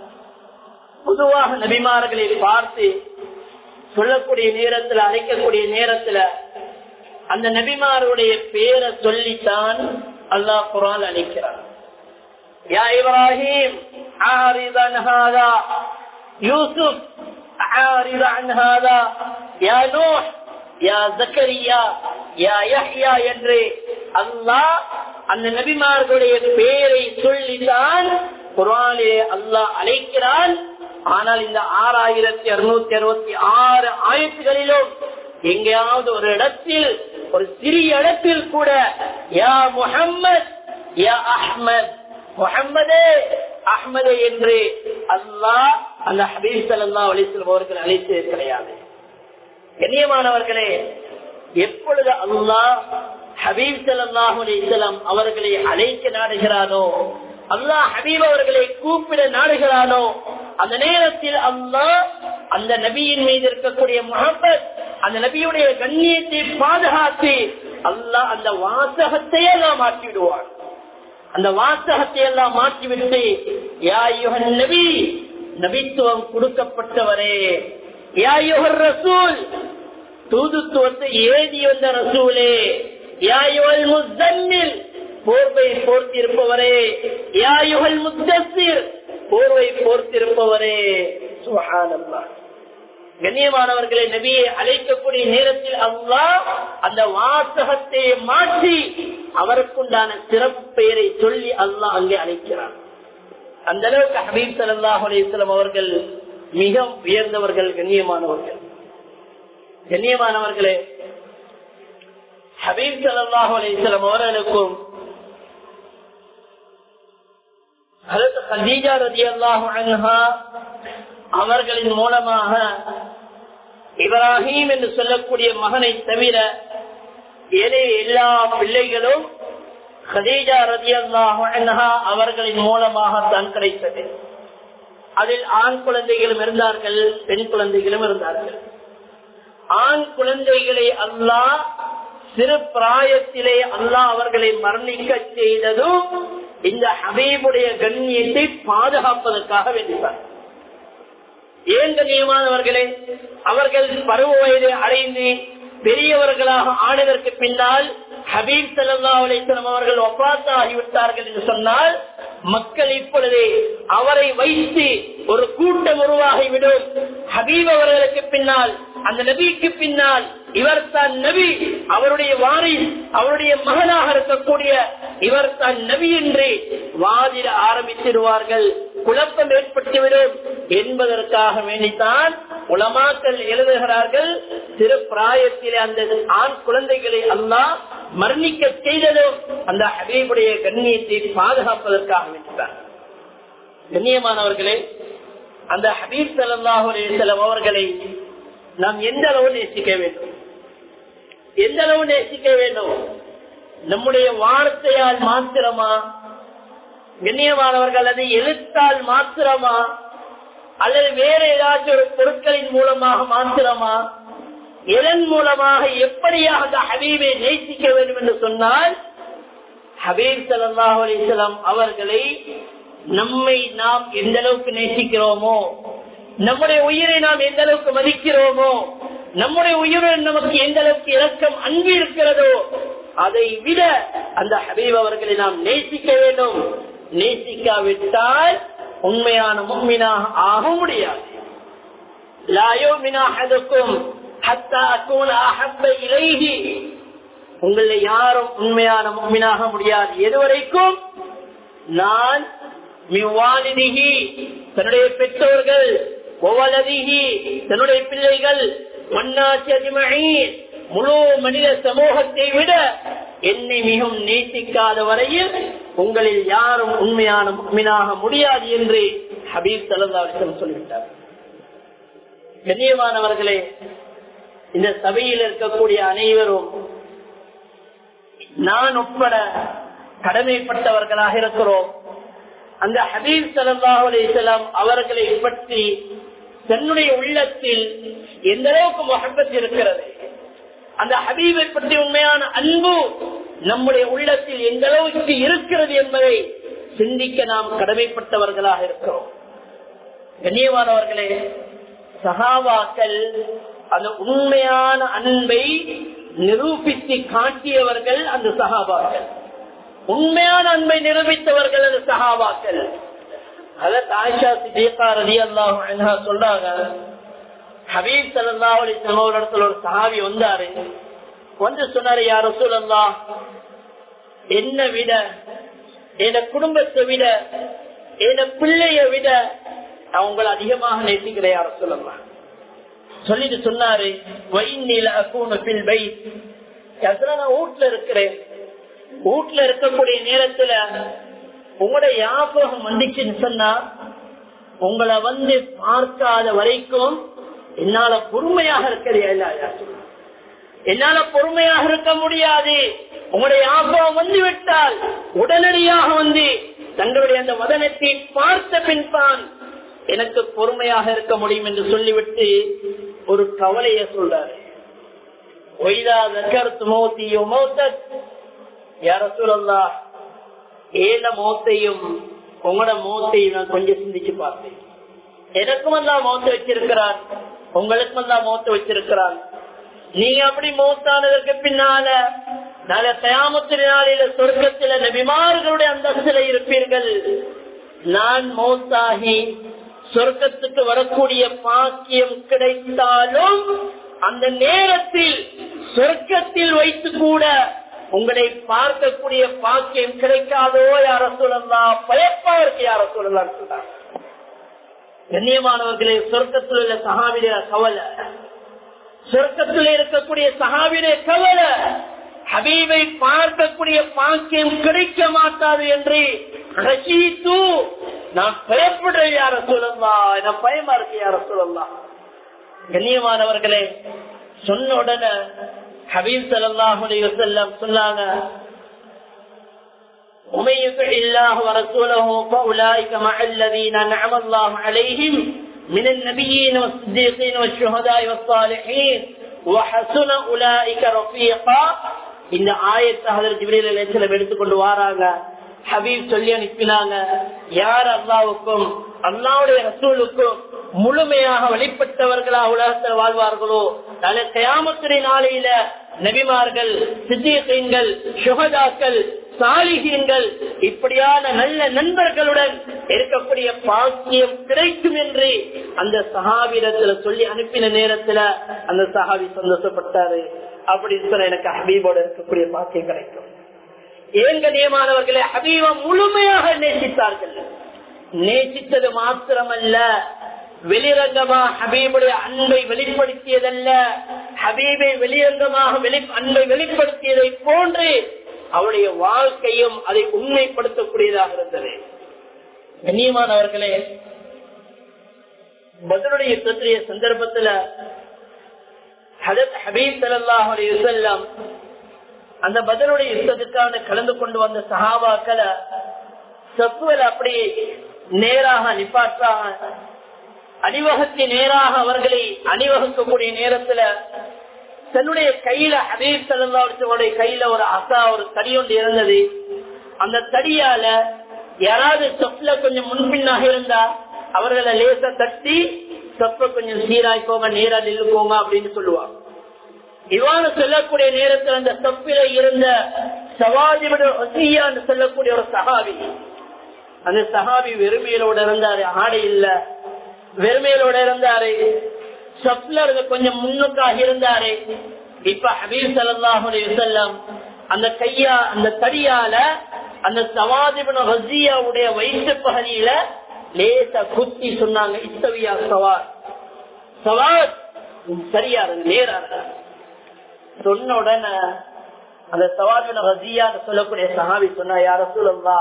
பொதுவாக நபிமார்களை பார்த்து சொல்லக்கூடிய நேரத்துல அழைக்கக்கூடிய நேரத்துல அந்த நபிமாருடைய பேரை சொல்லித்தான் அல்லாஹ் குரான் அழைக்கிறார் யா இப்ராஹிம் ஆரிதன் ஹாதா யூசுப் ஆரிதன் ஹாதா யா நூஹ் யா ஜக்கரியா யா யஹ்யா என்று அல்லாஹ் அந்த நபிமார்களுடைய பெயரை சொல்லிதான் குரானே அல்லாஹ் அழைக்கிறான் ஆனால் இந்த ஆறாயிரத்தி அறுநூத்தி அறுபத்தி ஆறு ஆயிரத்துகளிலும் எங்கேயாவது ஒரு இடத்தில் ஒரு சிறிய இடத்தில் கூட யா முஹம்மத் யா அஹ்மத் முஹம்மதே அஹ்மதே என்று அல்லாஹ் அந்த ஹபீப் சல்லா அலிஸ்லம் அவர்கள் அழைத்தது கிடையாது கண்ணியமானவர்களே எப்பொழுது அல்லாஹ் ஹபீப் சல்லாஹூ அலிஸ்லாம் அவர்களை அழைக்க நாடுகிறானோ அல்லாஹ் ஹபீப் அவர்களை கூப்பிட நாடுகிறானோ அந்த நேரத்தில் அல்லாஹ் அந்த நபியின் மீது இருக்கக்கூடிய முகப்பத் அந்த நபியுடைய கண்ணியத்தை பாதுகாத்து அல்லாஹ் அந்த வாசகத்தை எல்லாம் மாற்றி விடுவான் அந்த வாசகத்தை எல்லாம் மாற்றிவிட்டு யாயுகன் நபி நபித்துவம் கொடுக்கப்பட்டவரே யாயுகர் ரசூல் தூதுத்துவத்தை ஏதி வந்த ரசூலே யாயுகல் முத்தன்னில் போர்வை போர்த்திருப்பவரே யாயுகல் முத்தசிர் போர்வை போர்த்திருப்பவரே சுஹானல்லா கண்ணியமானவர்களை நபியை அழைக்கக்கூடிய நேரத்தில் அல்லாஹ் அந்த வாசகத்தை மாற்றி அவருக்குண்டான சிறப்பு பெயரை சொல்லி அல்லாஹ் அங்கே அழைக்கிறார் அந்த அளவுக்கு ஹபீப் சல்லாஹ் அலிஸ்லாம் அவர்கள் மிக உயர்ந்தவர்கள் கண்ணியமானவர்கள் கண்ணியமானவர்களே ஹபீப் சல்லாஹ் அலிஸ்லாம் அவர்களுக்கும் ஹதீஜா ரதி அல்லாஹு அவர்களின் மூலமாக இப்ராஹிம் என்று சொல்லக்கூடிய மகனை தவிர ஏனைய எல்லா பிள்ளைகளும் ஹதீஜா ரதி அல்லாஹு அவர்களின் மூலமாக தான் கிடைத்தது அதில் ஆண் குழந்தைகளும் இருந்தார்கள் பெண் குழந்தைகளும் இருந்தார்கள் ஆண் குழந்தைகளை அல்லாஹ் சிறு பிராயத்திலே அல்லாஹ் அவர்களை மரணிக்க செய்ததும் இந்த ஹபீபுடைய கண்ணியத்தை பாதுகாப்பதற்காக வேண்டினார் ஏன் கண்ணியமானவர்களே அவர்கள் பருவ வயதை அடைந்து பெரியவர்களாக ஆனதற்கு பின்னால் ஹபீப் சல்லா அலிஸ்லாம் அவர்கள் ஒப்பாத்த ஆகிவிட்டார்கள் என்று சொன்னால் மக்கள் இப்பொழுது அவரை வைத்து ஒரு கூட்டம் உருவாகிவிடும் ஹபீப் அவர்களுக்கு பின்னால் அந்த நபிக்கு பின்னால் இவர் தான் நபி அவருடைய வாரி அவருடைய மகனாக இருக்கக்கூடிய இவர் தான் நபி என்று வாதிட ஆரம்பித்திடுவார்கள் குழப்பம் ஏற்பட்டுவிடும் என்பதற்காக வேண்டித்தான் உலமாக்கள் எழுதுகிறார்கள் சிறு பிராயத்திலே அந்த ஆண் குழந்தைகளை அல்லாஹ் மரணிக்க செய்ததும் அந்த ஹபீபுடைய கண்ணியத்தை பாதுகாப்பதற்காக வேண்டித்தான் கண்ணியமானவர்களே அந்த ஹபீப் சல்லாஹூ அலிசலம் அவர்களை நாம் எந்த அளவு நேசிக்க வேண்டும் எந்த அளவு நேசிக்க வேண்டும் நம்முடைய வார்த்தையால் மாத்திரமா கண்ணியமானவர்கள் அது எழுத்தால் மாத்திரமா அல்லது வேற ஏதாச்சும் ஒரு பொருட்களின் மூலமாக மாத்திரமா எதன் மூலமாக எப்படியாக அந்த ஹபீபை நேசிக்க வேண்டும் என்று சொன்னால் ஹபீப் சல்லாஹ் அலிஸ்லாம் அவர்களை நம்மை நாம் எந்த அளவுக்கு நேசிக்கிறோமோ நம்முடைய உயிரை நாம் எந்த அளவுக்கு மதிக்கிறோமோ நம்முடைய உயிருடன் நமக்கு எந்த அளவுக்கு இறக்கம் அன்பு இருக்கிறதோ அதை விட அந்த ஹபீப் அவர்களை நாம் நேசிக்க வேண்டும் நேசிக்காவிட்டால் உண்மையான முன்மினாக ஆக முடியாது லாயோ மினாஹதுக்கும் உங்களை யாரும் உண்மையான முன்மினாக முடியாது எதுவரைக்கும் நான் மிவாலிதிகி தன்னுடைய பெற்றோர்கள் ஒவ்வொலதிகி தன்னுடைய பிள்ளைகள் மன்னாட்சி அதிமழி முழு மனித சமூகத்தை விட என்னை மிகவும் நேசிக்காத வரையில் உங்களில் யாரும் உண்மையான முக்மினாக முடியாது என்று ஹபீப் சல்லாவிடம் சொல்லிவிட்டார் கண்ணியமானவர்களே இந்த சபையில் இருக்கக்கூடிய அனைவரும் நான் உட்பட கடமைப்பட்டவர்களாக இருக்கிறோம் அந்த ஹபீப் சல்லாஹ் அலிசலாம் அவர்களை பற்றி தன்னுடைய உள்ளத்தில் எந்த அளவுக்கு மகப்பத் இருக்கிறது அந்த ஹபீபை பற்றி உண்மையான அன்பு நம்முடைய உள்ளத்தில் எந்த அளவுக்கு இருக்கிறது என்பதை சிந்திக்க நாம் கடமைப்பட்டவர்களாக இருக்கிறோம் கண்ணியமானவர்களே சகாவாக்கள் அந்த உண்மையான அன்பை நிரூபித்து காட்டியவர்கள் அந்த சகாபாக்கள் உண்மையான அன்பை நிரூபித்தவர்கள் அந்த சகாபாக்கள் அதற்கு ஆயிஷா சிதேகா ரதி அல்லாஹ் சொல்றாங்க ஹபீப் சல்லா அலிஸ்லாம் ஒரு இடத்துல ஒரு சஹாபி வந்தாரு வந்து சொன்னாரு யார் ரசூல் அல்லா என்ன விட என் குடும்பத்தை விட என் பிள்ளைய விட நான் உங்களை அதிகமாக நேசிக்கிறேன் யார சொல்லலாம் சொல்லிட்டு சொன்னாரு வைநில அக்கூனப்பில் வை நான் வீட்டுல இருக்கிறேன் வீட்டுல இருக்கக்கூடிய நேரத்துல உங்களுடைய ஞாபகம் வந்துச்சுன்னு சொன்னா உங்களை வந்து பார்க்காத வரைக்கும் என்னால பொறுமையாக இருக்கிறதா என்னால பொறுமையாக இருக்க முடியாது உங்களுடைய ஞாபகம் வந்து விட்டால் உடனடியாக வந்து தங்களுடைய அந்த வதனத்தை பார்த்த பின் தான் எனக்கு பொறுமையாக இருக்க முடியும் என்று சொல்லிவிட்டு ஒரு கவலைய சொல்றாரு யார சொல்லா ஏன மோத்தையும் உங்களோட மோத்தையும் நான் கொஞ்சம் சிந்திச்சு பார்த்தேன் எனக்கும் எல்லாம் மோத்த வச்சிருக்கிறான் உங்களுக்கும் எல்லாம் மோத்த வச்சிருக்கிறான் நீங்க அப்படி மோத்தானதற்கு பின்னால நாளை தயாமத்தின நாளில சொர்க்கத்தில நபிமார்களுடைய அந்தஸ்தில இருப்பீர்கள் நான் மௌத்தாகி சொர்க்கத்துக்கு வரக்கூடிய பாக்கியம் கிடைத்தாலும் அந்த நேரத்தில் சொர்க்கத்தில் வைத்து கூட உங்களை பார்க்கக்கூடிய பாக்கியம் கிடைக்காதோ யார சொல்லலாம் பயப்பாருக்கு யார சொல்லலாம் சொல்றாங்க கண்ணியமானவர்களே சொர்க்கத்தில் உள்ள சகாவிட கவலை சொர்க்கத்தில் இருக்கக்கூடிய சகாவிட கவலை ஹபீபை பார்க்கக்கூடிய பாக்கியம் கிடைக்க மாட்டாது என்று ரசித்து நான் பயப்படுறேன் யார சொல்லலாம் என பயமா இருக்கு யார சொல்லலாம் கண்ணியமானவர்களே சொன்ன உடனே ஹபீப் சல்லாஹுடைய செல்லம் சொன்னாங்க ومن يطع الله ورسوله فاولئك مع الذين انعم الله عليهم من النبيين والصديقين والشهداء والصالحين وحسن اولئك رفيقا இந்த ஆயத்தை ஹதர் ஜிப்ரீல் அலைஹிஸ்ஸலாம் எடுத்துக்கொண்டு வராங்க ஹபீப் சொல்லி அனுப்பினாங்க யார் அல்லாவுக்கும் அல்லாவுடைய ரசூலுக்கும் முழுமையாக வழிபட்டவர்களா உலகத்தில் வாழ்வார்களோ நாளை கயாமத்துறை நாளையில நபிமார்கள் சித்தியங்கள் சுகதாக்கள் சாலிகங்கள் இப்படியான நல்ல நண்பர்களுடன் இருக்கக்கூடிய பாக்கியம் கிடைக்கும் என்று அந்த சஹாபிடத்துல சொல்லி அனுப்பின நேரத்துல அந்த சஹாபி சந்தோஷப்பட்டாரு அப்படின்னு சொன்ன எனக்கு ஹபீபோட இருக்கக்கூடிய பாக்கியம் கிடைக்கும் ஏன் கண்ணியமானவர்களே ஹபீப முழுமையாக நேசித்தார்கள் நேசித்தது மாத்திரமல்ல வெளிரங்கமா ஹபீபுடைய அன்பை வெளிப்படுத்தியதல்ல ஹபீபை வெளிரங்கமாக வெளி அன்பை வெளிப்படுத்தியதை போன்று அவருடைய வாழ்க்கையும் அதை உண்மைப்படுத்தக்கூடியதாக இருந்தது கண்ணியமானவர்களே பதிலுடைய யுத்தத்துடைய சந்தர்ப்பத்துல ஹதத் ஹபீப் சல்லாஹ் அலையுசல்லாம் அந்த பதிலுடைய யுத்தத்துக்கான கலந்து கொண்டு வந்த சஹாபாக்களை செப்புவல் அப்படி நேராக நிப்பாற்றாக அணிவகுத்து நேராக அவர்களை அணிவகுக்கக்கூடிய நேரத்துல தன்னுடைய கையில ஹபீப் சல்லாவுடைய கையில ஒரு அசா ஒரு தடி ஒன்று இருந்தது அந்த தடியால யாராவது செப்ல கொஞ்சம் முன்பின்னாக இருந்தா அவர்களை லேச தட்டி செப்ப கொஞ்சம் சீராய்க்கோங்க நேரா நில்லுக்கோங்க அப்படின்னு சொல்லுவாங்க இவ்வாறு சொல்லக்கூடிய நேரத்தில் அந்த செப்பில இருந்த சவாதிபட ஒசியான்னு சொல்லக்கூடிய ஒரு சகாவி அந்த சகாபி வெறுமையிலோட இருந்தாரு ஆடை இல்ல வெறுமையிலோட இருந்தாரு சப்லர் கொஞ்சம் முன்னுக்காக இருந்தாரு இப்ப ஹபீப் சல்லாஹுடைய செல்லம் அந்த கையா அந்த தடியால அந்த சவாதிபன ரசியாவுடைய வயிற்று பகுதியில லேச குத்தி சொன்னாங்க இத்தவியா சவார் சவார் சரியா நேரா சொன்ன உடனே அந்த சவாதிபன ரசியா சொல்லக்கூடிய சஹாபி சொன்னா யார சொல்லா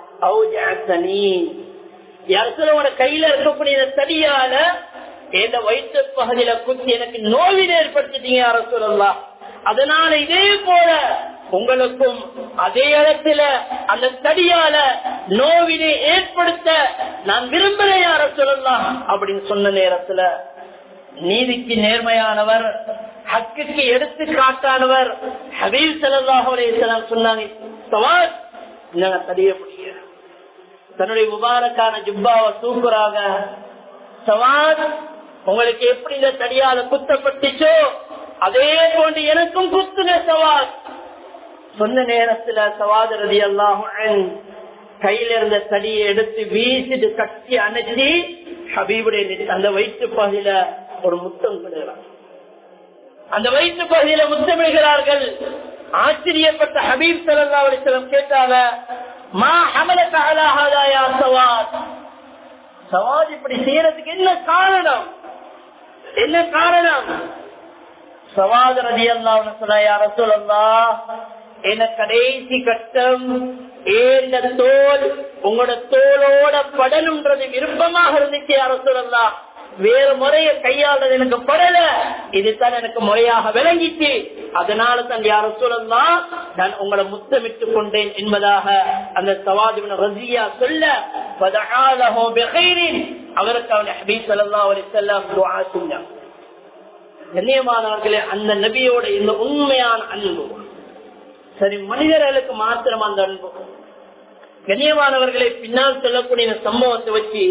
கையில இருக்கக்கூடிய தடியால எந்த வயிற்று பகுதியில குத்தி எனக்கு நோவினை ஏற்படுத்திட்டீங்க யார சொல்லலாம் அதனால இதே போல உங்களுக்கும் அதே இடத்துல அந்த தடியால நோவினை ஏற்படுத்த நான் விரும்பல யார சொல்லலாம் அப்படின்னு சொன்ன நேரத்துல நீதிக்கு நேர்மையானவர் ஹக்குக்கு எடுத்து காட்டானவர் ஹபீல் சல்லாஹ் சொன்னாங்க சவால் தடிய முடியும் தன்னுடைய முபாரக்கான ஜுப்பாவை தூக்குறாங்க சவாத் உங்களுக்கு எப்படி இந்த தடியால குத்தப்பட்டுச்சோ அதே போன்று எனக்கும் குத்துன சவால் சொன்ன நேரத்துல சவாதரதி எல்லாம் கையில இருந்த தடியை எடுத்து வீசிட்டு கட்டி அணைச்சி ஹபீபுடைய அந்த வயிற்று பகுதியில ஒரு முத்தம் விடுகிறார் அந்த வயிற்று பகுதியில முத்தமிடுகிறார்கள் ஆச்சரியப்பட்ட ஹபீப் சல்லா அலிஸ்லம் கேட்டாங்க மா ஹமலக அலா ஹாதா யா சவாத் சவாத் இப்படி செய்யறதுக்கு என்ன காரணம் என்ன காரணம் சவாத் ரதி அல்லாஹ் சொன்ன யா ரசூலல்லாஹ் என்ன கடைசி கட்டம் ஏந்த தோல் உங்களோட தோலோட படனுன்றது விருப்பமாக இருந்துச்சு யா ரசூலல்லாஹ் வேறு முறையை கையாளுறது எனக்கு படல இதுதான் எனக்கு முறையாக விளங்கிச்சு அதனால தான் யார சொல்லலாம் நான் உங்களை முத்தமிட்டுக் கொண்டேன் என்பதாக அந்த சவாதிபின் ரசியா சொல்ல அவருக்கு அவனை ஹபீப் சல்லா அலி செல்லம் துவா செஞ்சான் கண்ணியமானவர்களே அந்த நபியோட இந்த உண்மையான அன்பு சரி மனிதர்களுக்கு மாத்திரம் அந்த அன்பு கண்ணியமானவர்களை பின்னால் சொல்லக்கூடிய இந்த சம்பவத்தை வச்சு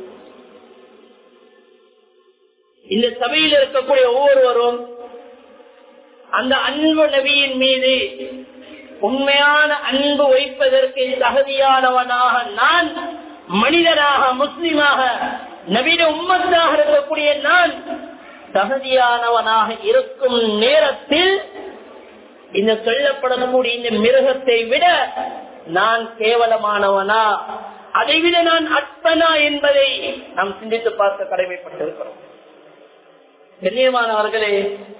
இந்த சபையில் இருக்கக்கூடிய ஒவ்வொருவரும் அந்த அன்பு நபியின் மீது உண்மையான அன்பு வைப்பதற்கு தகுதியானவனாக நான் மனிதனாக முஸ்லிமாக நவீன உம்மத்தாக இருக்கக்கூடிய நான் தகுதியானவனாக இருக்கும் நேரத்தில் இந்த சொல்லப்படக்கூடிய இந்த மிருகத்தை விட நான் கேவலமானவனா அதை விட நான் அற்பனா என்பதை நாம் சிந்தித்து பார்க்க கடமைப்பட்டிருக்கிறோம் கண்ணியமானவர்களே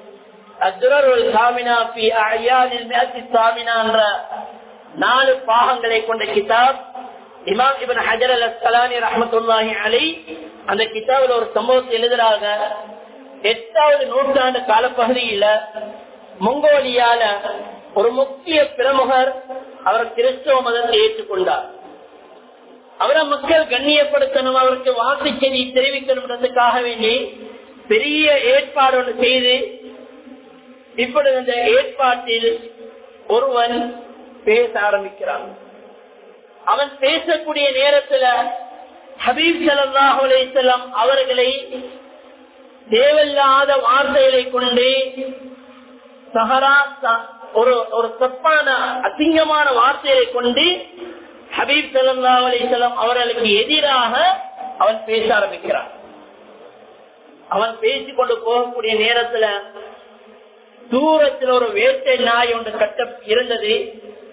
நாலு பாகங்களை கொண்ட கிதாப் இமாம் இபன் ஹஜர் அல் அஸ்கலானி ரஹமத்துல்லாஹி அலை அந்த கிதாபில் ஒரு சம்பவத்தை எழுதுறாங்க எட்டாவது நூற்றாண்டு காலப்பகுதியில மங்கோலியால ஒரு முக்கிய பிரமுகர் அவர் கிறிஸ்தவ மதத்தை ஏற்றுக்கொண்டார் அவரை மக்கள் கண்ணியப்படுத்தணும் அவருக்கு வாக்கு செய்தி தெரிவிக்கணும்ன்றதுக்காக வேண்டி பெரிய ஏற்பாடு ஒன்று செய்து இப்பொழுது இந்த ஏற்பாட்டில் ஒருவன் பேச ஆரம்பிக்கிறான் அவன் பேசக்கூடிய நேரத்துல ஹபீப் சல்லாஹ் அலையம் அவர்களை தேவையில்லாத வார்த்தைகளை கொண்டு சஹரா ஒரு ஒரு தப்பான அசிங்கமான வார்த்தைகளை கொண்டு ஹபீப் சல்லா அலிசல்லாம் அவர்களுக்கு எதிராக அவன் பேச ஆரம்பிக்கிறான் அவன் பேசிக்கொண்டு போகக்கூடிய நேரத்துல தூரத்தில் ஒரு வேட்டை நாய் ஒன்று கட்ட இருந்தது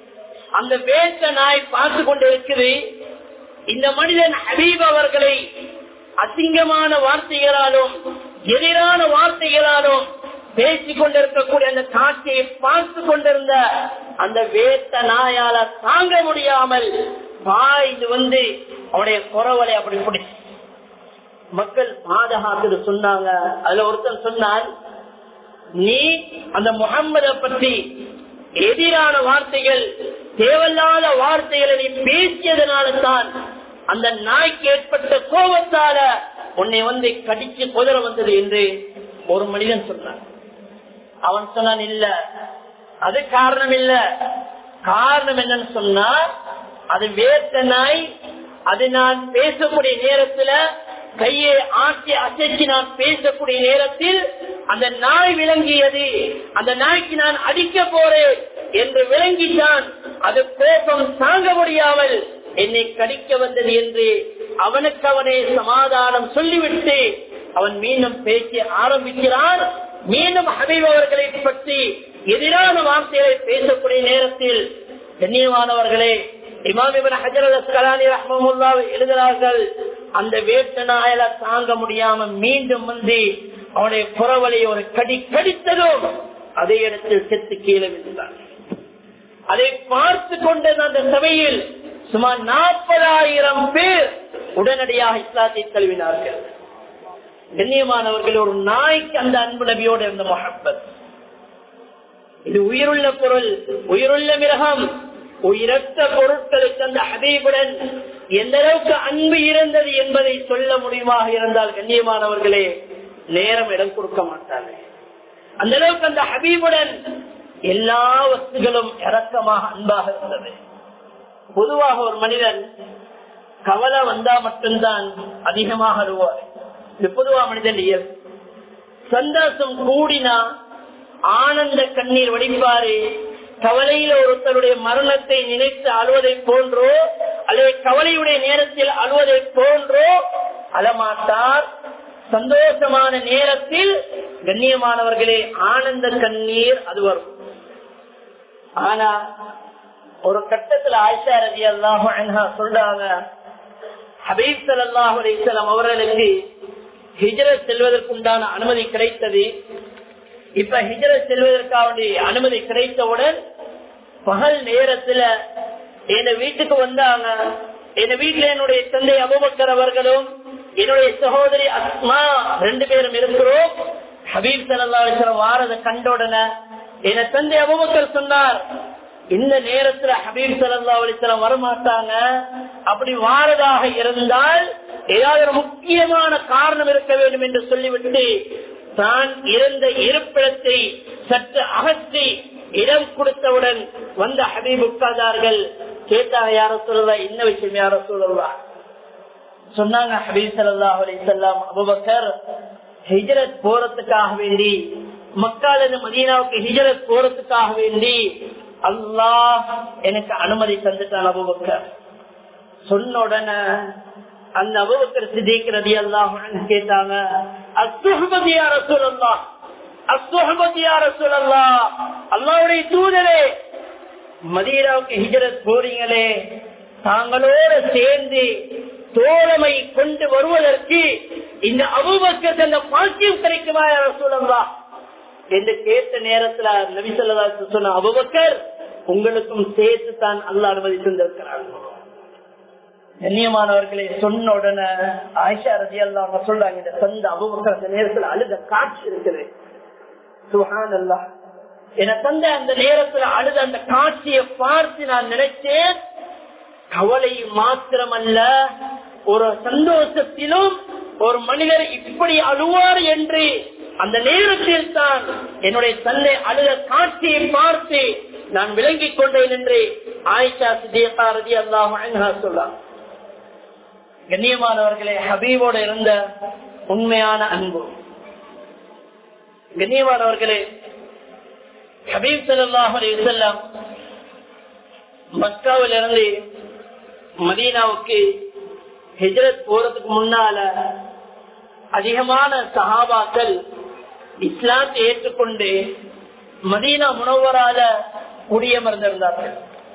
அந்த வேட்ட நாய் பார்த்து கொண்டு இருக்குது இந்த மனிதன் ஹபீப் அவர்களை அசிங்கமான வார்த்தைகளாலும் எதிரான வார்த்தைகளாலும் பேசிக் கொண்டிருக்கக்கூடிய அந்த காட்சியை பார்த்து கொண்டிருந்த அந்த வேட்ட நாயால தாங்க முடியாமல் பாய்ந்து வந்து அவனுடைய குறவலை அப்படி பிடிச்சு மக்கள் பாதுகாத்து சொன்னாங்க அதுல ஒருத்தன் சொன்னான் நீ அந்த முகம்மத பற்றி எதிரான வார்த்தைகள் தேவையில்லாத வார்த்தைகளை நீ பேசியதனால தான் அந்த நாய்க்கு ஏற்பட்ட கோபத்தால உன்னை வந்து கடிச்சு குதிர வந்தது என்று ஒரு மனிதன் சொன்னான் அவன் சொன்னான் இல்ல அது காரணம் இல்ல காரணம் என்னன்னு சொன்னா அது வேத்த நாய் அது நான் பேசக்கூடிய நேரத்துல கையை ஆட்டி அசைச்சு நான் பேசக்கூடிய நேரத்தில் அந்த நாய் விளங்கியது அந்த நாய்க்கு நான் அடிக்க போறேன் என்று விளங்கித்தான் அது கோபம் தாங்க முடியாமல் என்னை கடிக்க வந்தது என்று அவனுக்கு அவனே சமாதானம் சொல்லிவிட்டு அவன் மீண்டும் பேச ஆரம்பிக்கிறான் மீண்டும் ஹபீப் அவர்களை பற்றி எதிரான வார்த்தைகளை பேசக்கூடிய நேரத்தில் கண்ணியமானவர்களே இமாமிபன் ஹஜர் அஸ்கலானி ரஹமுல்லா எழுதுகிறார்கள் அந்த வேட்ட நாயல தாங்க முடியாம மீண்டும் வந்து அவனுடைய புறவலை ஒரு கடி கடித்ததும் அதே இடத்தில் செத்து கீழே விழுந்தான் அதை பார்த்து கொண்டது அந்த சபையில் சுமார் நாற்பதாயிரம் பேர் உடனடியாக இஸ்லாத்தை தழுவினார்கள் கண்ணியமானவர்கள் ஒரு நாய்க்கு அந்த அன்பு நபியோடு இருந்த மொஹப்பத் இது உயிருள்ள பொருள் உயிருள்ள மிருகம் உயிரற்ற பொருட்களுக்கு அந்த ஹபீபுடன் எந்த அளவுக்கு அன்பு இருந்தது என்பதை சொல்ல முடியுமாக இருந்தால் கண்ணியமானவர்களே நேரம் இடம் கொடுக்க மாட்டார்கள் அந்த அளவுக்கு அந்த ஹபீபுடன் எல்லா வஸ்துகளும் இறக்கமாக அன்பாக இருந்தது பொதுவாக ஒரு மனிதன் கவலை வந்தா மட்டும்தான் அதிகமாக அழுவார் இது பொதுவா மனிதன் இயல்பு சந்தோஷம் கூடினா ஆனந்த கண்ணீர் வடிப்பாரு கவலையில ஒருத்தருடைய மரணத்தை நினைத்து அழுவதை போன்றோ அல்லது கவலையுடைய நேரத்தில் அழுவதை போன்றோ அழமாட்டார் சந்தோஷமான நேரத்தில் கண்ணியமானவர்களே ஆனந்த கண்ணீர் அது வரும் ஆனா ஒரு கட்டத்துல ஆயிஷா ரதி அல்லாஹ் சொல்றாங்க ஹபீப் சல்லாஹ் அலிசல்லாம் அவர்களுக்கு ஹிஜரத் செல்வதற்குண்டான அனுமதி கிடைத்தது இப்ப ஹிஜரத் செல்வதற்காக அனுமதி கிடைத்தவுடன் பகல் நேரத்துல என் வீட்டுக்கு வந்தாங்க என் வீட்டுல என்னுடைய தந்தை அபுபக்கர் அவர்களும் என்னுடைய சகோதரி அஸ்மா ரெண்டு பேரும் இருக்கிறோம் ஹபீப் சல்லா வாரத கண்ட உடனே என தந்தை அபுபக்கர் சொன்னார் இந்த நேரத்துல ஹபீப் சல்லா அலிஸ்லாம் வரமாட்டாங்க அப்படி வாரதாக இருந்தால் ஏதாவது ஒரு முக்கியமான காரணம் இருக்க வேண்டும் என்று சொல்லிவிட்டு தான் இருந்த இருப்பிடத்தை சற்று அகற்றி இடம் கொடுத்தவுடன் வந்த ஹபீப் உட்கார்ந்தார்கள் கேட்டாங்க யார சொல்லுவா என்ன விஷயம் யார சொல்லுவா சொன்னாங்க ஹபீப் சல்லா அலிசல்லாம் அபுபக்கர் ஹிஜரத் போறதுக்காக வேண்டி மக்கால மதீனாவுக்கு ஹிஜரத் போறதுக்காக வேண்டி அல்லாஹ் எனக்கு அனுமதி தந்துட்டான் அபுபக்கர் சொன்ன உடனே அந்த அபுபக்கர் சிதிக்கிறது எல்லாம் கேட்டாங்க அசுஹபதியா ரசூலல்லா அசுஹபதியா ரசூலல்லா அல்லாவுடைய தூதரே மதீனாவுக்கு ஹிஜரத் போறீங்களே தாங்களோட சேர்ந்து தோழமை கொண்டு வருவதற்கு இந்த அபுபக்கர் அந்த பாக்கியம் கிடைக்குமா ரசூலல்லா என்று கேட்ட நேரத்துல நபிசல்லா சொன்ன அபுபக்கர் உங்களுக்கும் சேர்த்து தான் அல்ல அனுமதி தந்திருக்கிறார் கண்ணியமானவர்களை சொன்ன உடனே ஆயிஷா ரதி அல்லா சொல்றாங்க இந்த சொந்த அபுபக்கர் அந்த நேரத்துல அழுத காட்சி இருக்குது சுஹான் அல்லா என தந்த அந்த நேரத்துல அழுத அந்த காட்சியை பார்த்து நான் நினைச்சேன் கவலை மாத்திரமல்ல ஒரு சந்தோஷத்திலும் ஒரு மனிதர் இப்படி அழுவார் என்று அந்த நேரத்தில் தான் என்னுடைய தந்தை அழுத காட்சியை பார்த்து நான் விளங்கிக் கொண்டேன் என்று ஆயிஷா சிதேகா ரதி அல்லாஹ் சொல்லாம் கண்ணியமானவர்களே ஹபீபோட இருந்த உண்மையான அன்பு கண்ணியமானவர்களே ஹபீப் சல்லாஹ் அலிசல்லாம் மக்காவில் இருந்து மதீனாவுக்கு ஹிஜரத் போறதுக்கு முன்னால அதிகமான சஹாபாக்கள் இஸ்லாத்தை ஏற்றுக்கொண்டு மதீனா முனவரால குடியமர்ந்திருந்தார்கள்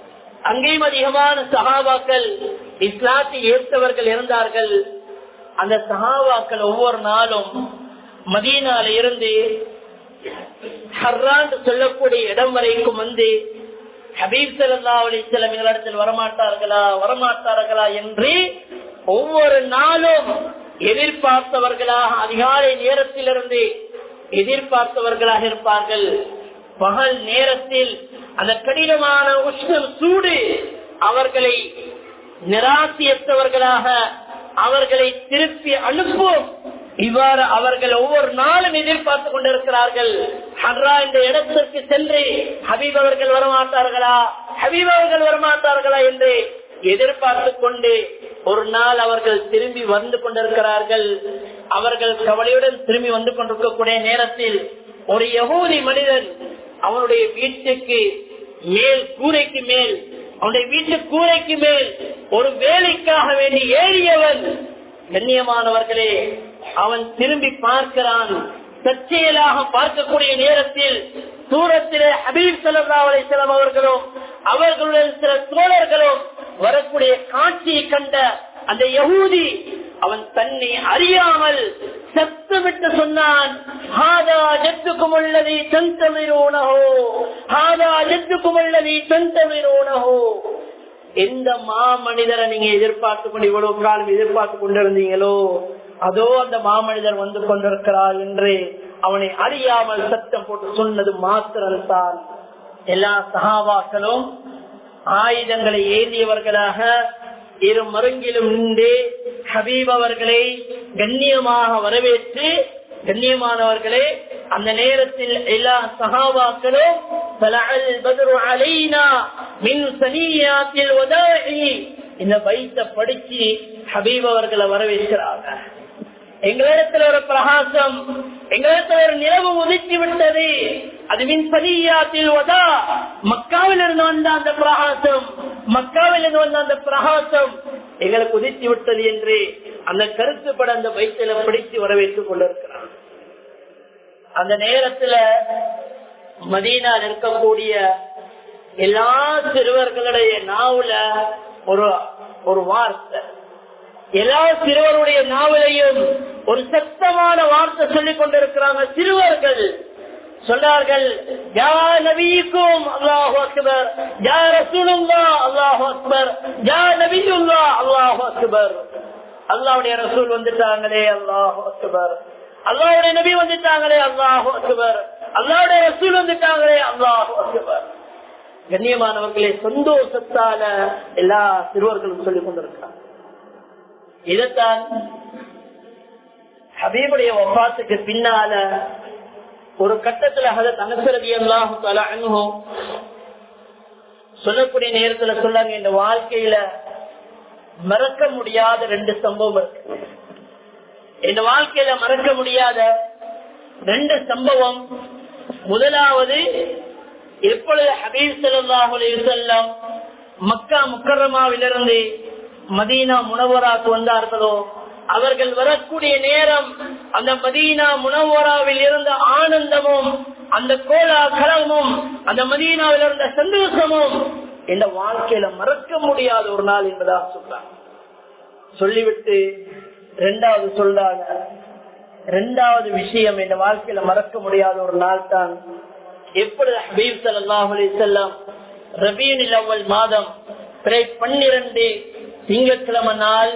அங்கேயும் அதிகமான சகாபாக்கள் இஸ்லாத்தை ஏற்றவர்கள் இருந்தார்கள் அந்த சகாபாக்கள் ஒவ்வொரு நாளும் மதீனால இருந்து ஹர்ரான் சொல்லக்கூடிய இடம் வரைக்கும் வந்து ஹபீப் சல்லா அலிஸ்லம் எங்களிடத்தில் வரமாட்டார்களா வரமாட்டார்களா என்று ஒவ்வொரு நாளும் எதிர்பார்த்தவர்களாக அதிகாலை நேரத்திலிருந்து எதிர்பார்த்தவர்களாக இருப்பார்கள் பகல் நேரத்தில் அந்த கடினமான உஷ்ணம் சூடு அவர்களை நிராசியற்றவர்களாக அவர்களை திருப்பி அனுப்பும் இவ்வாறு அவர்கள் ஒவ்வொரு நாளும் எதிர்பார்த்து கொண்டிருக்கிறார்கள் ஹர்ரா இந்த இடத்திற்கு சென்று ஹபீப் அவர்கள் வரமாட்டார்களா ஹபீப் அவர்கள் வரமாட்டார்களா என்று எதிர்பார்த்து கொண்டு ஒரு நாள் அவர்கள் திரும்பி வந்து கொண்டிருக்கிறார்கள் அவர்கள் கவலையுடன் திரும்பி வந்து கொண்டிருக்கக்கூடிய நேரத்தில் ஒரு யகூதி மனிதன் அவனுடைய வீட்டுக்கு மேல் கூரைக்கு மேல் அவனுடைய வீட்டு கூரைக்கு மேல் ஒரு வேலைக்காக வேண்டி ஏறியவன் கண்ணியமானவர்களே அவன் திரும்பி பார்க்கிறான் தற்செயலாக பார்க்கக்கூடிய நேரத்தில் தூரத்திலே ஹபீப் சல்லா அலிஸ்லாம் அவர்களும் அவர்களுடைய சில தோழர்களும் வரக்கூடிய காட்சியை கண்ட அந்த யகூதி அவன் தன்னை அறியாமல் சத்தமிட்டு சொன்னான் ஹாதா ஜத்துக்கும் உள்ளதை தந்தமிரோனஹோ ஹாதா ஜத்துக்கும் உள்ளதை தந்தமிரோனஹோ எந்த மாமனிதரை நீங்க எதிர்பார்த்து கொண்டு இவ்வளவு காலம் எதிர்பார்த்து கொண்டிருந்தீங்களோ அதோ அந்த மாமனிதர் வந்து கொண்டிருக்கிறார் என்று அவனை அறியாமல் சத்தம் போட்டு சொன்னது மாத்திரம்தான் எல்லா சகாவாக்களும் ஆயுதங்களை ஏந்தியவர்களாக இரு மருங்கிலும் நின்று ஹபீப் அவர்களை கண்ணியமாக வரவேற்று கண்ணியமானவர்களே அந்த நேரத்தில் எல்லா சகாபாக்களும் இந்த வைத்த படிச்சு ஹபீப் அவர்களை வரவேற்கிறாங்க எங்களிடத்தில் ஒரு பிரகாசம் எங்களிடத்தில் ஒரு நிலவு உதித்து விட்டது அது மின் பனியாத்தில் வதா மக்காவில் இருந்து வந்த அந்த பிரகாசம் மக்காவில் இருந்து வந்த அந்த பிரகாசம் எங்களுக்கு உதித்து விட்டது என்று அந்த கருத்துப்பட அந்த வயிற்றில பிடித்து வரவேற்றுக் கொண்டிருக்கிறார் அந்த நேரத்துல மதீனால் இருக்கக்கூடிய எல்லா சிறுவர்களுடைய நாவுல ஒரு ஒரு வார்த்தை எல்லா சிறுவருடைய நாவலையும் ஒரு சத்தமான வார்த்தை சொல்லிக் கொண்டிருக்கிறாங்க சிறுவர்கள் சொன்னார்கள் யா நபிக்கும் அல்லாஹு அக்பர் யா ரசூலுல்லா அல்லாஹு அக்பர் யா நபியுல்லா அல்லாஹு அக்பர் அல்லாவுடைய ரசூல் வந்துட்டாங்களே அல்லாஹு அக்பர் அல்லாவுடைய நபி வந்துட்டாங்களே அல்லாஹு அக்பர் அல்லாவுடைய ரசூல் வந்துட்டாங்களே அல்லாஹு அக்பர் கண்ணியமானவர்களே சந்தோஷத்தால எல்லா சிறுவர்களும் சொல்லிக் கொண்டிருக்கிறாங்க இதைத்தான் ஹபீபுடைய ஒப்பாத்துக்கு பின்னால ஒரு கட்டத்துல ஹதத் அனுசரதி அல்லாஹு அனுகும் சொல்லக்கூடிய நேரத்துல சொல்லாங்க இந்த வாழ்க்கையில மறக்க முடியாத ரெண்டு சம்பவம் இருக்கு இந்த வாழ்க்கையில மறக்க முடியாத ரெண்டு சம்பவம் முதலாவது எப்பொழுது ஹபீப் சல்லாஹு செல்லம் மக்கா முக்கரமாவிலிருந்து மதீனா முனவராக்கு வந்தார்களோ அவர்கள் வரக்கூடிய நேரம் அந்த மதீனா முனவராவில் இருந்த ஆனந்தமும் அந்த கோலாகலமும் அந்த மதீனாவில் இருந்த சந்தோஷமும் இந்த வாழ்க்கையில மறக்க முடியாத ஒரு நாள் என்பதாக சொல்றாங்க சொல்லிவிட்டு ரெண்டாவது சொல்றாங்க ரெண்டாவது விஷயம் இந்த வாழ்க்கையில மறக்க முடியாத ஒரு நாள் தான் எப்பொழுது ஹபீப் சல்லாஹ் அலி செல்லம் ரபீனில் அவ்வள் மாதம் பிறை பன்னிரண்டு திங்கட்கிழமை நாள்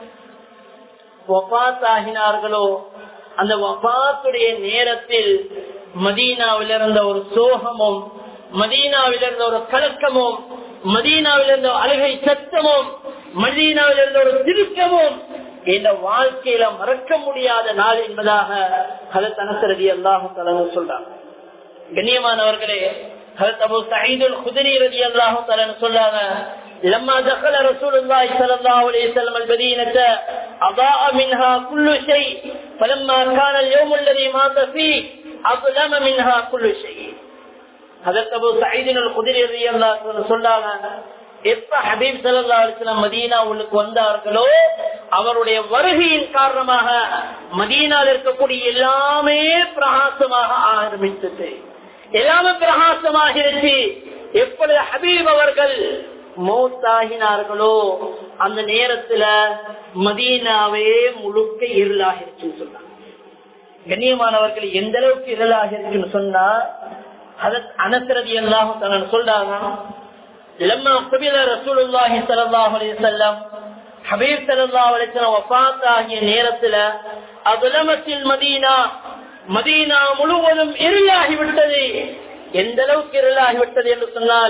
ஆகினார்களோ அந்த வபாத்துடைய நேரத்தில் மதீனாவில் இருந்த ஒரு சோகமும் மதீனாவில் இருந்த ஒரு கலக்கமும் மதீனாவில் இருந்த அழுகை சத்தமும் மதீனாவில் இருந்த ஒரு திருக்கமும் இந்த வாழ்க்கையில மறக்க முடியாத நாள் என்பதாக ஹலத் அனசரதி அல்லாஹும் தலைவர் சொல்றாங்க கண்ணியமானவர்களே ஹலத் அபு சயீதுல் குதிரி ரதி அல்லாஹும் தலைவர் சொல்றாங்க لما دخل رسول الله صلى الله عليه وسلم المدينة أضاء منها كل شيء فلما كان اليوم الذي مات فيه أظلم منها كل شيء ஹதரத் அபு சயீதின் குதிரை சொன்னாங்க எப்ப ஹபீப் சல்லா அலிஸ்லாம் மதீனா உள்ளுக்கு வந்தார்களோ அவருடைய வருகையின் காரணமாக மதீனாவில் இருக்கக்கூடிய எல்லாமே பிரகாசமாக ஆரம்பித்தது எல்லாமே பிரகாசமாகிருச்சு எப்பொழுது ஹபீப் அவர்கள் மௌத்தாகினார்களோ அந்த நேரத்துல மதீனாவே முழுக்க இருளாக இருக்குன்னு சொன்னாங்க கண்ணியமானவர்கள் எந்த அளவுக்கு இருளாக இருக்குன்னு சொன்னா அனசரதி எல்லாம் சொல்றாங்க لما قبل رسول الله صلى الله عليه وسلم ஹபீப் சல்லா அலிஸ்லாம் வஃத் ஆகிய நேரத்துல அதுலமத்தில் மதீனா மதீனா முழுவதும் இருளாகிவிட்டது எந்த அளவுக்கு இருளாகிவிட்டது என்று சொன்னால்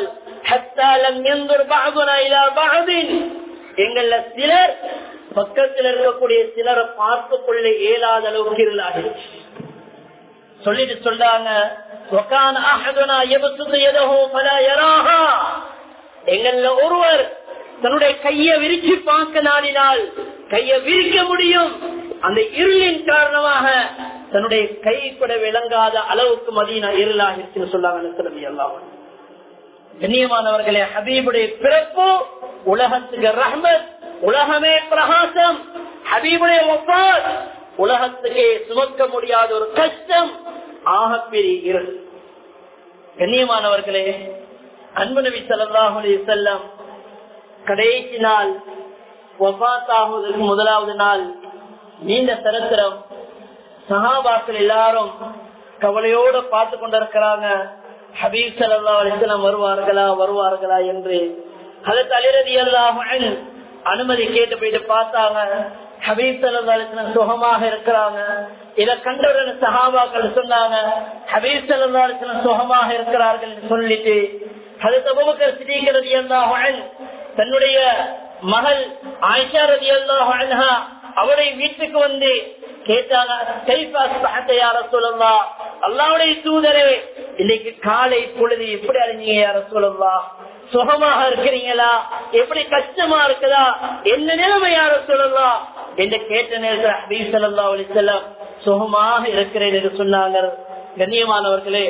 எங்கள சிலர் பக்கத்தில் இருக்கக்கூடிய சிலரை பார்த்து கொள்ள இயலாத அளவுக்கு இருளாகிடுச்சு சொல்லிட்டு சொல்றாங்க எங்கள ஒருவர் தன்னுடைய கைய விரிச்சு பார்க்க நாடினால் கைய விரிக்க முடியும் அந்த இருளின் காரணமாக தன்னுடைய கை கூட விளங்காத அளவுக்கு மதீனா இருளாகிருச்சுன்னு சொல்லாங்க எல்லாம் கண்ணியமானவர்களே ஹபீபுடைய பிறப்பு உலகத்துக்கு ரஹ்மத் உலகமே பிரகாசம் ஹபீபுடைய ஒப்பால் உலகத்துக்கே சுமக்க முடியாத ஒரு கஷ்டம் ஆகப்பெரிய இருள் கண்ணியமானவர்களே அன்பு நபி சல்லாஹுலே செல்லம் கடைசி நாள் ஒபாத்தாகுவதற்கு முதலாவது நாள் நீண்ட சரித்திரம் சகாபாக்கள் எல்லாரும் கவலையோடு பார்த்து கொண்டிருக்கிறாங்க ஹபீப் சல்லா அலிஸ்லாம் வருவார்களா வருவார்களா என்று அதற்கு அலிரதி அல்லாஹ் அனுமதி கேட்டு போயிட்டு பார்த்தாங்க ஹபீப் சல்லா அலிஸ்லாம் சுகமாக இருக்கிறாங்க இதை கண்டவுடன் சஹாபாக்கள் சொன்னாங்க ஹபீப் சல்லா அலிஸ்லாம் சுகமாக இருக்கிறார்கள் சொல்லிட்டு அதற்கு அபுபக்கர் சிதீக்கிறது அல்லாஹ் தன்னுடைய மகள் ஆயிஷா ரதி அல்லாஹ் அவரை வீட்டுக்கு வந்து கேட்டாங்க அல்லாவுடைய தூதரே இன்னைக்கு காலை பொழுது எப்படி அறிஞ்சீங்க யார சொல்லலாம் சுகமாக இருக்கிறீங்களா எப்படி கஷ்டமா இருக்குதா என்ன நிலைமை யார சொல்லலாம் என்று கேட்ட நேரத்தில் அபி சல்லா அலி செல்லம் சுகமாக இருக்கிறேன் என்று சொன்னாங்க கண்ணியமானவர்களே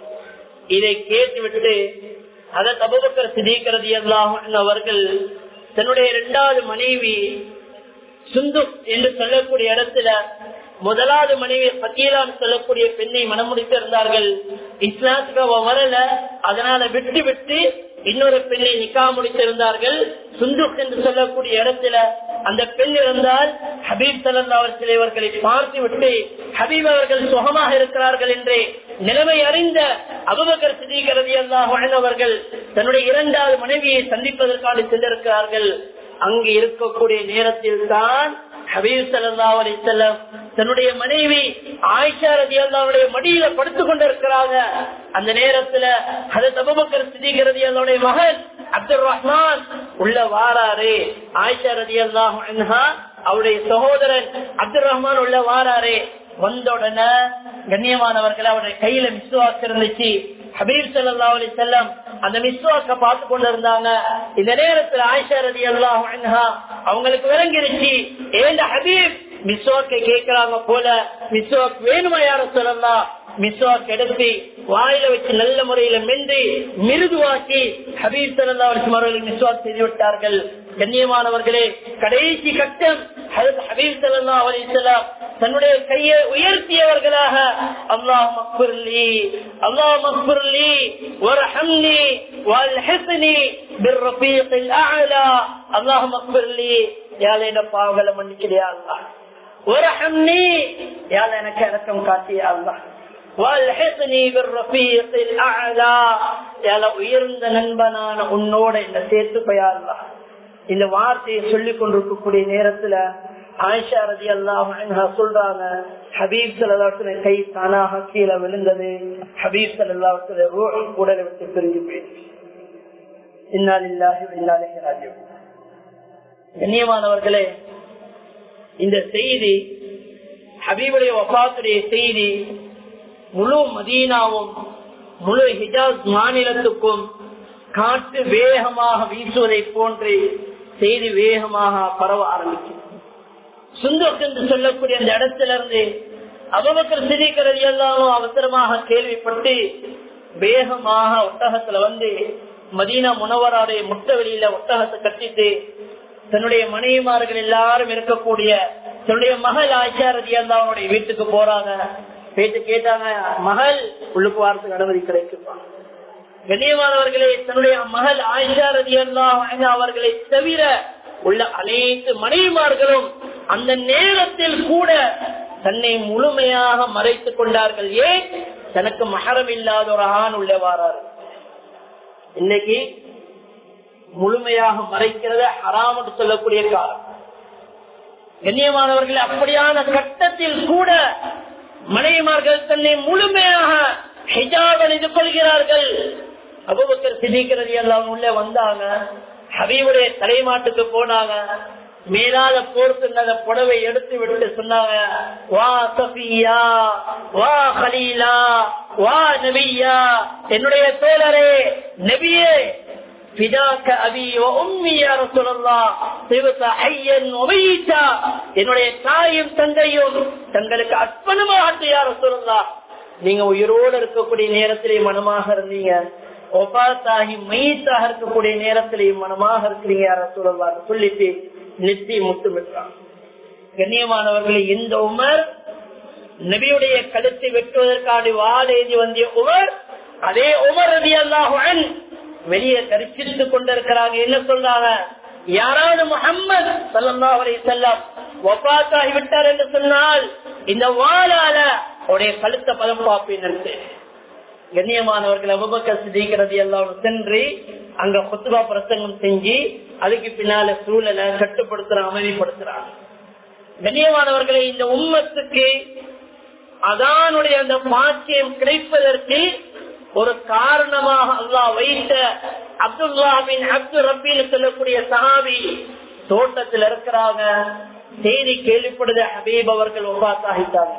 இதை கேட்டுவிட்டு அதை தபுபக்கர் சிதிக்கிறது எல்லாம் அவர்கள் தன்னுடைய இரண்டாவது மனைவி சுந்து என்று சொல்லக்கூடிய இடத்துல முதலாவது மனைவி பக்கீலான் சொல்லக்கூடிய பெண்ணை மனமுடித்து இருந்தார்கள் இஸ்லாத்துக்கு அவ வரல அதனால விட்டு விட்டு இன்னொரு பெண்ணை நிக்கா முடித்திருந்தார்கள் சுந்துக் என்று சொல்லக்கூடிய இடத்துல அந்த பெண் இருந்தால் ஹபீப் சல்லா அவர்கள் இவர்களை பார்த்து விட்டு ஹபீப் அவர்கள் சுகமாக இருக்கிறார்கள் என்று நிலைமை அறிந்த அபுபக்கர் சிதீகரதி அல்லாஹ் அவர்கள் தன்னுடைய இரண்டாவது மனைவியை சந்திப்பதற்காக சென்றிருக்கிறார்கள் அங்கு இருக்கக்கூடிய நேரத்தில் தான் ஹபீப் சல்லா அலி செல்லம் தன்னுடைய மனைவி ஆயிஷா ரதி அல்லாவுடைய மடியில படுத்துக் கொண்டிருக்கிறாங்க அந்த நேரத்துல அது தபுபக்கர் சிதிகிறது அல்லாவுடைய மகன் அப்துல் ரஹ்மான் உள்ள வாராரு ஆயிஷா ரதி அல்லாஹ் அவருடைய சகோதரன் அப்துல் ரஹ்மான் உள்ள வாராரு வந்த உடனே கண்ணியமானவர்கள் அவருடைய கையில மிஸ்வாக்கு இருந்துச்சு ஹபீப் சல்லா அலி செல்லம் அந்த மிஸ்வாக்க பார்த்து கொண்டு இருந்தாங்க இந்த நேரத்தில் ஆயிஷா ரதி அல்லாஹ் அவங்களுக்கு விளங்கிருச்சு ஏண்ட ஹபீப் மிஸ்வாக்கை கேட்கிறாங்க போல மிஸ்வாக் வேணுமா யார சொல்லலாம் மிஸ்வாக் எடுத்து வாயில வச்சு நல்ல முறையில மென்று மிருதுவாக்கி ஹபீப் சல்லா அலிஸ்லாம் அவர்கள் மிஸ்வாக் செய்து விட்டார்கள் கண்ணியமானவர்களே கடைசி கட்டம் ஹபீப் சல்லா அலிஸ்லாம் தன்னுடைய கையை உயர்த்தியவர்களாக அல்லாஹ் மக்புர்லி அல்லாஹ் மக்புர்லி وارحمني والحقني بالرفيق الاعلى اللهم اغفر لي يا لنا பாவங்களை மன்னிக்கிறியா அல்லாஹ் وارحمني يا لنا எனக்கு காட்டியா அல்லாஹ் والحقني بالرفيق الاعلى يا உயர்ந்த நண்பனான உன்னோட என்ன சேர்த்து போயா அல்லாஹ் இந்த வார்த்தையை சொல்லிக் கொண்டிருக்கக்கூடிய நேரத்துல ஆயிஷா ரதி அல்லாஹ் சொல்றாங்க ஹபீப் சல்லாத்துல கை தானாக கீழே விழுந்தது ஹபீப் சல்லாத்துல உடலை விட்டு பிரிஞ்சு போயிடுச்சு கண்ணியமானவர்களே இந்த செய்தி ஹபீபுடைய வபாத்துடைய செய்தி முழு மதீனாவும் முழு ஹிஜாஸ் மாநிலத்துக்கும் காற்று வேகமாக வீசுவதை போன்று செய்தி வேகமாக பரவ ஆரம்பிக்கும் சுந்தோக் என்று சொல்லக்கூடிய அந்த இடத்துல இருந்து அபபக்கர் சிரிக்கிறது எல்லாரும் அவசரமாக கேள்விப்பட்டு வேகமாக ஒட்டகத்துல வந்து மதீனா முனவராடைய முட்ட வெளியில ஒட்டகத்தை கட்டிட்டு தன்னுடைய மனைவிமார்கள் எல்லாரும் இருக்கக்கூடிய தன்னுடைய மகள் ஆச்சாரதி அவனுடைய வீட்டுக்கு போறாங்க பேச்சு கேட்டாங்க மகள் உள்ளுக்கு வாரத்துக்கு அனுமதி கிடைக்குமா கண்ணியமானவர்களே தன்னுடைய மகள் ஆயிஷா ரதி அவர்களை தவிர உள்ள அனைத்து மனைவிமார்களும் அந்த நேரத்தில் கூட தன்னை முழுமையாக மறைத்துக் கொண்டார்கள் ஏன் தனக்கு மகரம் இல்லாத ஒரு ஆண் உள்ள வாராரு இன்னைக்கு முழுமையாக மறைக்கிறத ஹராம் என்று சொல்லக்கூடிய காலம் கண்ணியமானவர்கள் அப்படியான கட்டத்தில் கூட மனைவிமார்கள் தன்னை முழுமையாக ஹிஜாப் அணிந்து கொள்கிறார்கள் அபுபக்கர் சிதிக்கிறது எல்லாம் உள்ள வந்தாங்க ஹபீபுடைய தலைமாட்டுக்கு போனாங்க மேலால போர்த்துள்ள புடவை எடுத்து விட்டு சொன்னாங்க வா சஃபியா வா ஹலீலா வா நபியா என்னுடைய தோழரே நபியே பிதாக்க அபி உம்மி யா ரசூலல்லாஹ் சிவத ஹய்யன் வமீதா என்னுடைய தாயும் தந்தையும் தங்களுக்கு அர்ப்பணமாக யா ரசூலல்லாஹ் நீங்க உயிரோடு இருக்கக்கூடிய நேரத்திலே மனமாக இருந்தீங்க ஒபாத்தாகி மையத்தாக இருக்கக்கூடிய நேரத்திலேயும் மனமாக இருக்கிறீங்க யார சொல்லலாம் சொல்லிட்டு நெத்தி முத்துமிட்டான் கண்ணியமானவர்களை இந்த உமர் நபியுடைய கழுத்தை வெட்டுவதற்கான வாள் எழுதி வந்திய உமர் அதே உமர் ரதி அல்லாஹன் வெளியே கரிச்சிட்டு கொண்டிருக்கிறாங்க என்ன சொல்றாங்க யாராவது முகம்மது சல்லா அலை செல்லம் ஒப்பாத்தாகி விட்டார் என்று சொன்னால் இந்த வாழால உடைய கழுத்தை பதம் பார்ப்பேன் கண்ணியமானவர்கள் அபுபக்கர் சிதிக்கிறது எல்லாம் சென்று அங்க கொத்துபா பிரசங்கம் செஞ்சு அதுக்கு பின்னால சூழலை கட்டுப்படுத்துறான் அமைதிப்படுத்துறாங்க கண்ணியமானவர்களை இந்த உம்மத்துக்கு அதானுடைய அந்த பாக்கியம் கிடைப்பதற்கு ஒரு காரணமாக அல்லாஹ் வைத்த அப்துல்லாவின் அப்து ரப்பின்னு சொல்லக்கூடிய சஹாபி தோட்டத்தில் இருக்கிறாங்க செய்தி கேள்விப்படுத ஹபீப் அவர்கள் ஒப்பாத்தாகிட்டாங்க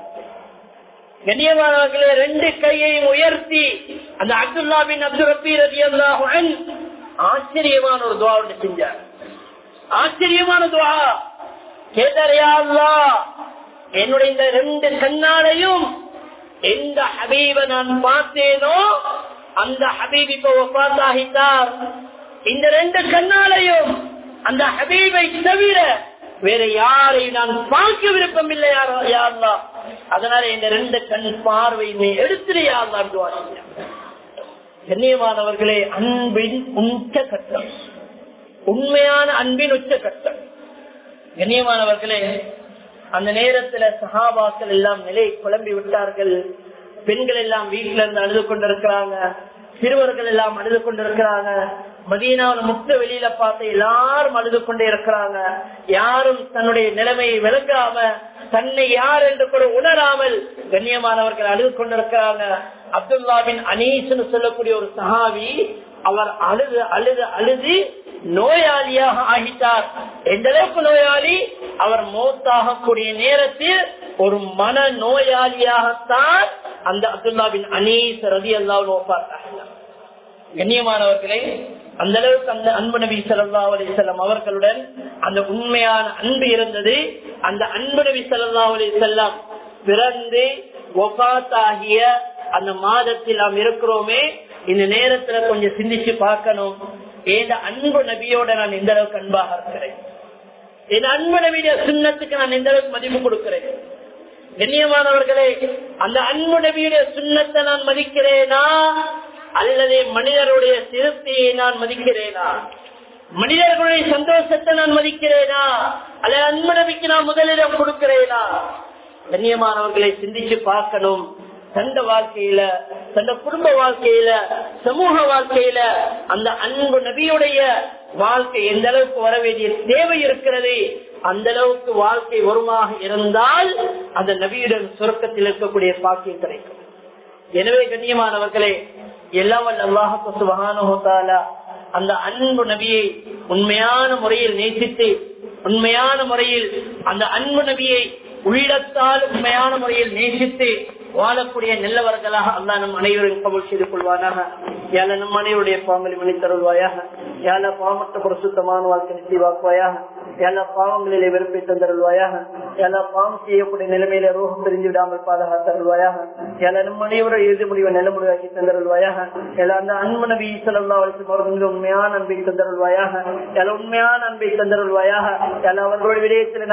கண்ணியமானவர்களே ரெண்டு கையையும் உயர்த்தி அந்த அப்துல்லாவின் அப்து ரப்பி ரதி அல்லாஹன் ஆச்சரியமான ஒரு துவா ஒன்று செஞ்சார் ஆச்சரியமான துவா கேட்டாரையா அல்லா என்னுடைய இந்த ரெண்டு கண்ணாலையும் எந்த ஹபீப நான் பார்த்தேனோ அந்த ஹபீப் இப்ப ஒப்பாத்தாகிட்டார் இந்த ரெண்டு கண்ணாலையும் அந்த ஹபீபை தவிர வேற யாரை நான் பார்க்க விருப்பம் இல்லை யாரா அதனால இந்த ரெண்டு கண் பார்வையுமே எடுத்துறியா கண்ணியமானவர்களே அன்பின் உச்ச கட்டம் உண்மையான அன்பின் உச்ச கட்டம் கண்ணியமானவர்களே அந்த நேரத்துல சகாபாக்கள் எல்லாம் நிலை குழம்பி விட்டார்கள் பெண்கள் எல்லாம் வீட்டுல இருந்து அழுது கொண்டிருக்கிறாங்க சிறுவர்கள் எல்லாம் அழுது கொண்டிருக்கிறாங்க மதீனாவில் முக்த வெளியில பார்த்து எல்லாரும் அழுது கொண்டே இருக்கிறாங்க யாரும் தன்னுடைய நிலைமையை விளங்காம தன்னை யார் என்று கூட உணராமல் கண்ணியமானவர்கள் அழுது கொண்டிருக்கிறாங்க அப்துல்லாவின் அனீஸ்னு சொல்லக்கூடிய ஒரு சஹாவி அவர் அழுது அழுது அழுது நோயாளியாக ஆகிட்டார் எந்த அளவுக்கு நோயாளி அவர் மௌத்தாகக்கூடிய நேரத்தில் ஒரு மன நோயாளியாகத்தான் அந்த அப்துல்லாவின் அனீஸ் ரதி அல்லாவும் கண்ணியமானவர்களே அந்த அளவுக்கு அந்த அன்பு நபி சல்லா அலிசல்லாம் அவர்களுடன் அந்த உண்மையான அன்பு இருந்தது அந்த அன்பு நபி சல்லா அலிசல்லாம் பிறந்து ஒபாத்தாகிய அந்த மாதத்தில் நாம் இருக்கிறோமே இந்த நேரத்துல கொஞ்சம் சிந்திச்சு பார்க்கணும் ஏத அன்பு நபியோட நான் எந்த அளவுக்கு அன்பாக இருக்கிறேன் என் அன்பு நபியுடைய சுண்ணத்துக்கு நான் எந்த அளவுக்கு மதிப்பு கொடுக்கிறேன் கண்ணியமானவர்களே அந்த அன்பு நபியுடைய சுண்ணத்தை நான் மதிக்கிறேனா அல்லது மனிதருடைய திருப்தியை நான் மதிக்கிறேனா மனிதர்களுடைய சந்தோஷத்தை நான் மதிக்கிறேனா அல்லது அன்பு நபிக்கு நான் முதலிடம் கொடுக்கிறேனா கண்ணியமானவர்களை சிந்திச்சு பார்க்கணும் தந்த வாழ்க்கையில தந்த குடும்ப வாழ்க்கையில சமூக வாழ்க்கையில அந்த அன்பு நபியுடைய வாழ்க்கை எந்த அளவுக்கு வர வேண்டிய தேவை இருக்கிறது அந்த அளவுக்கு வாழ்க்கை வருமாக இருந்தால் அந்த நபியுடன் சுரக்கத்தில் இருக்கக்கூடிய பாக்கியம் கிடைக்கும் எனவே கண்ணியமானவர்களே எல்லாம் அல்லாஹால அந்த அன்பு நபியை உண்மையான முறையில் நேசித்து உண்மையான முறையில் அந்த அன்பு நபியை உள்ளத்தால் உண்மையான முறையில் நேசித்து வாழக்கூடிய நல்லவர்களாக அல்லா நம் அனைவரும் கபல் செய்து கொள்வானாக யால நம் அனைவருடைய பாவங்களை மன்னித்தருள்வாயாக யால பாவமற்ற பிரசுத்தமான வாழ்க்கை நிச்சயவாக்குவாயாக எல்லா பாவங்களிலே வெறுப்பை தந்தருள்வாயாக எல்லா பாவம் செய்யக்கூடிய நிலைமையில ரோகம் தெரிஞ்சு விடாமல் பாதுகாத்தருள்வாயாக எல்லா நம் அனைவரும் இறுதி முடிவை நல்ல முடிவாக்கி தந்தருள்வாயாக எல்லா அந்த அன்பு நபி சொல்லா அவர்களுக்கு உண்மையான அன்பை தந்தருள்வாயாக எல்லா உண்மையான அன்பை தந்தருள்வாயாக எல்லா அவர்களுடைய விடயத்தில்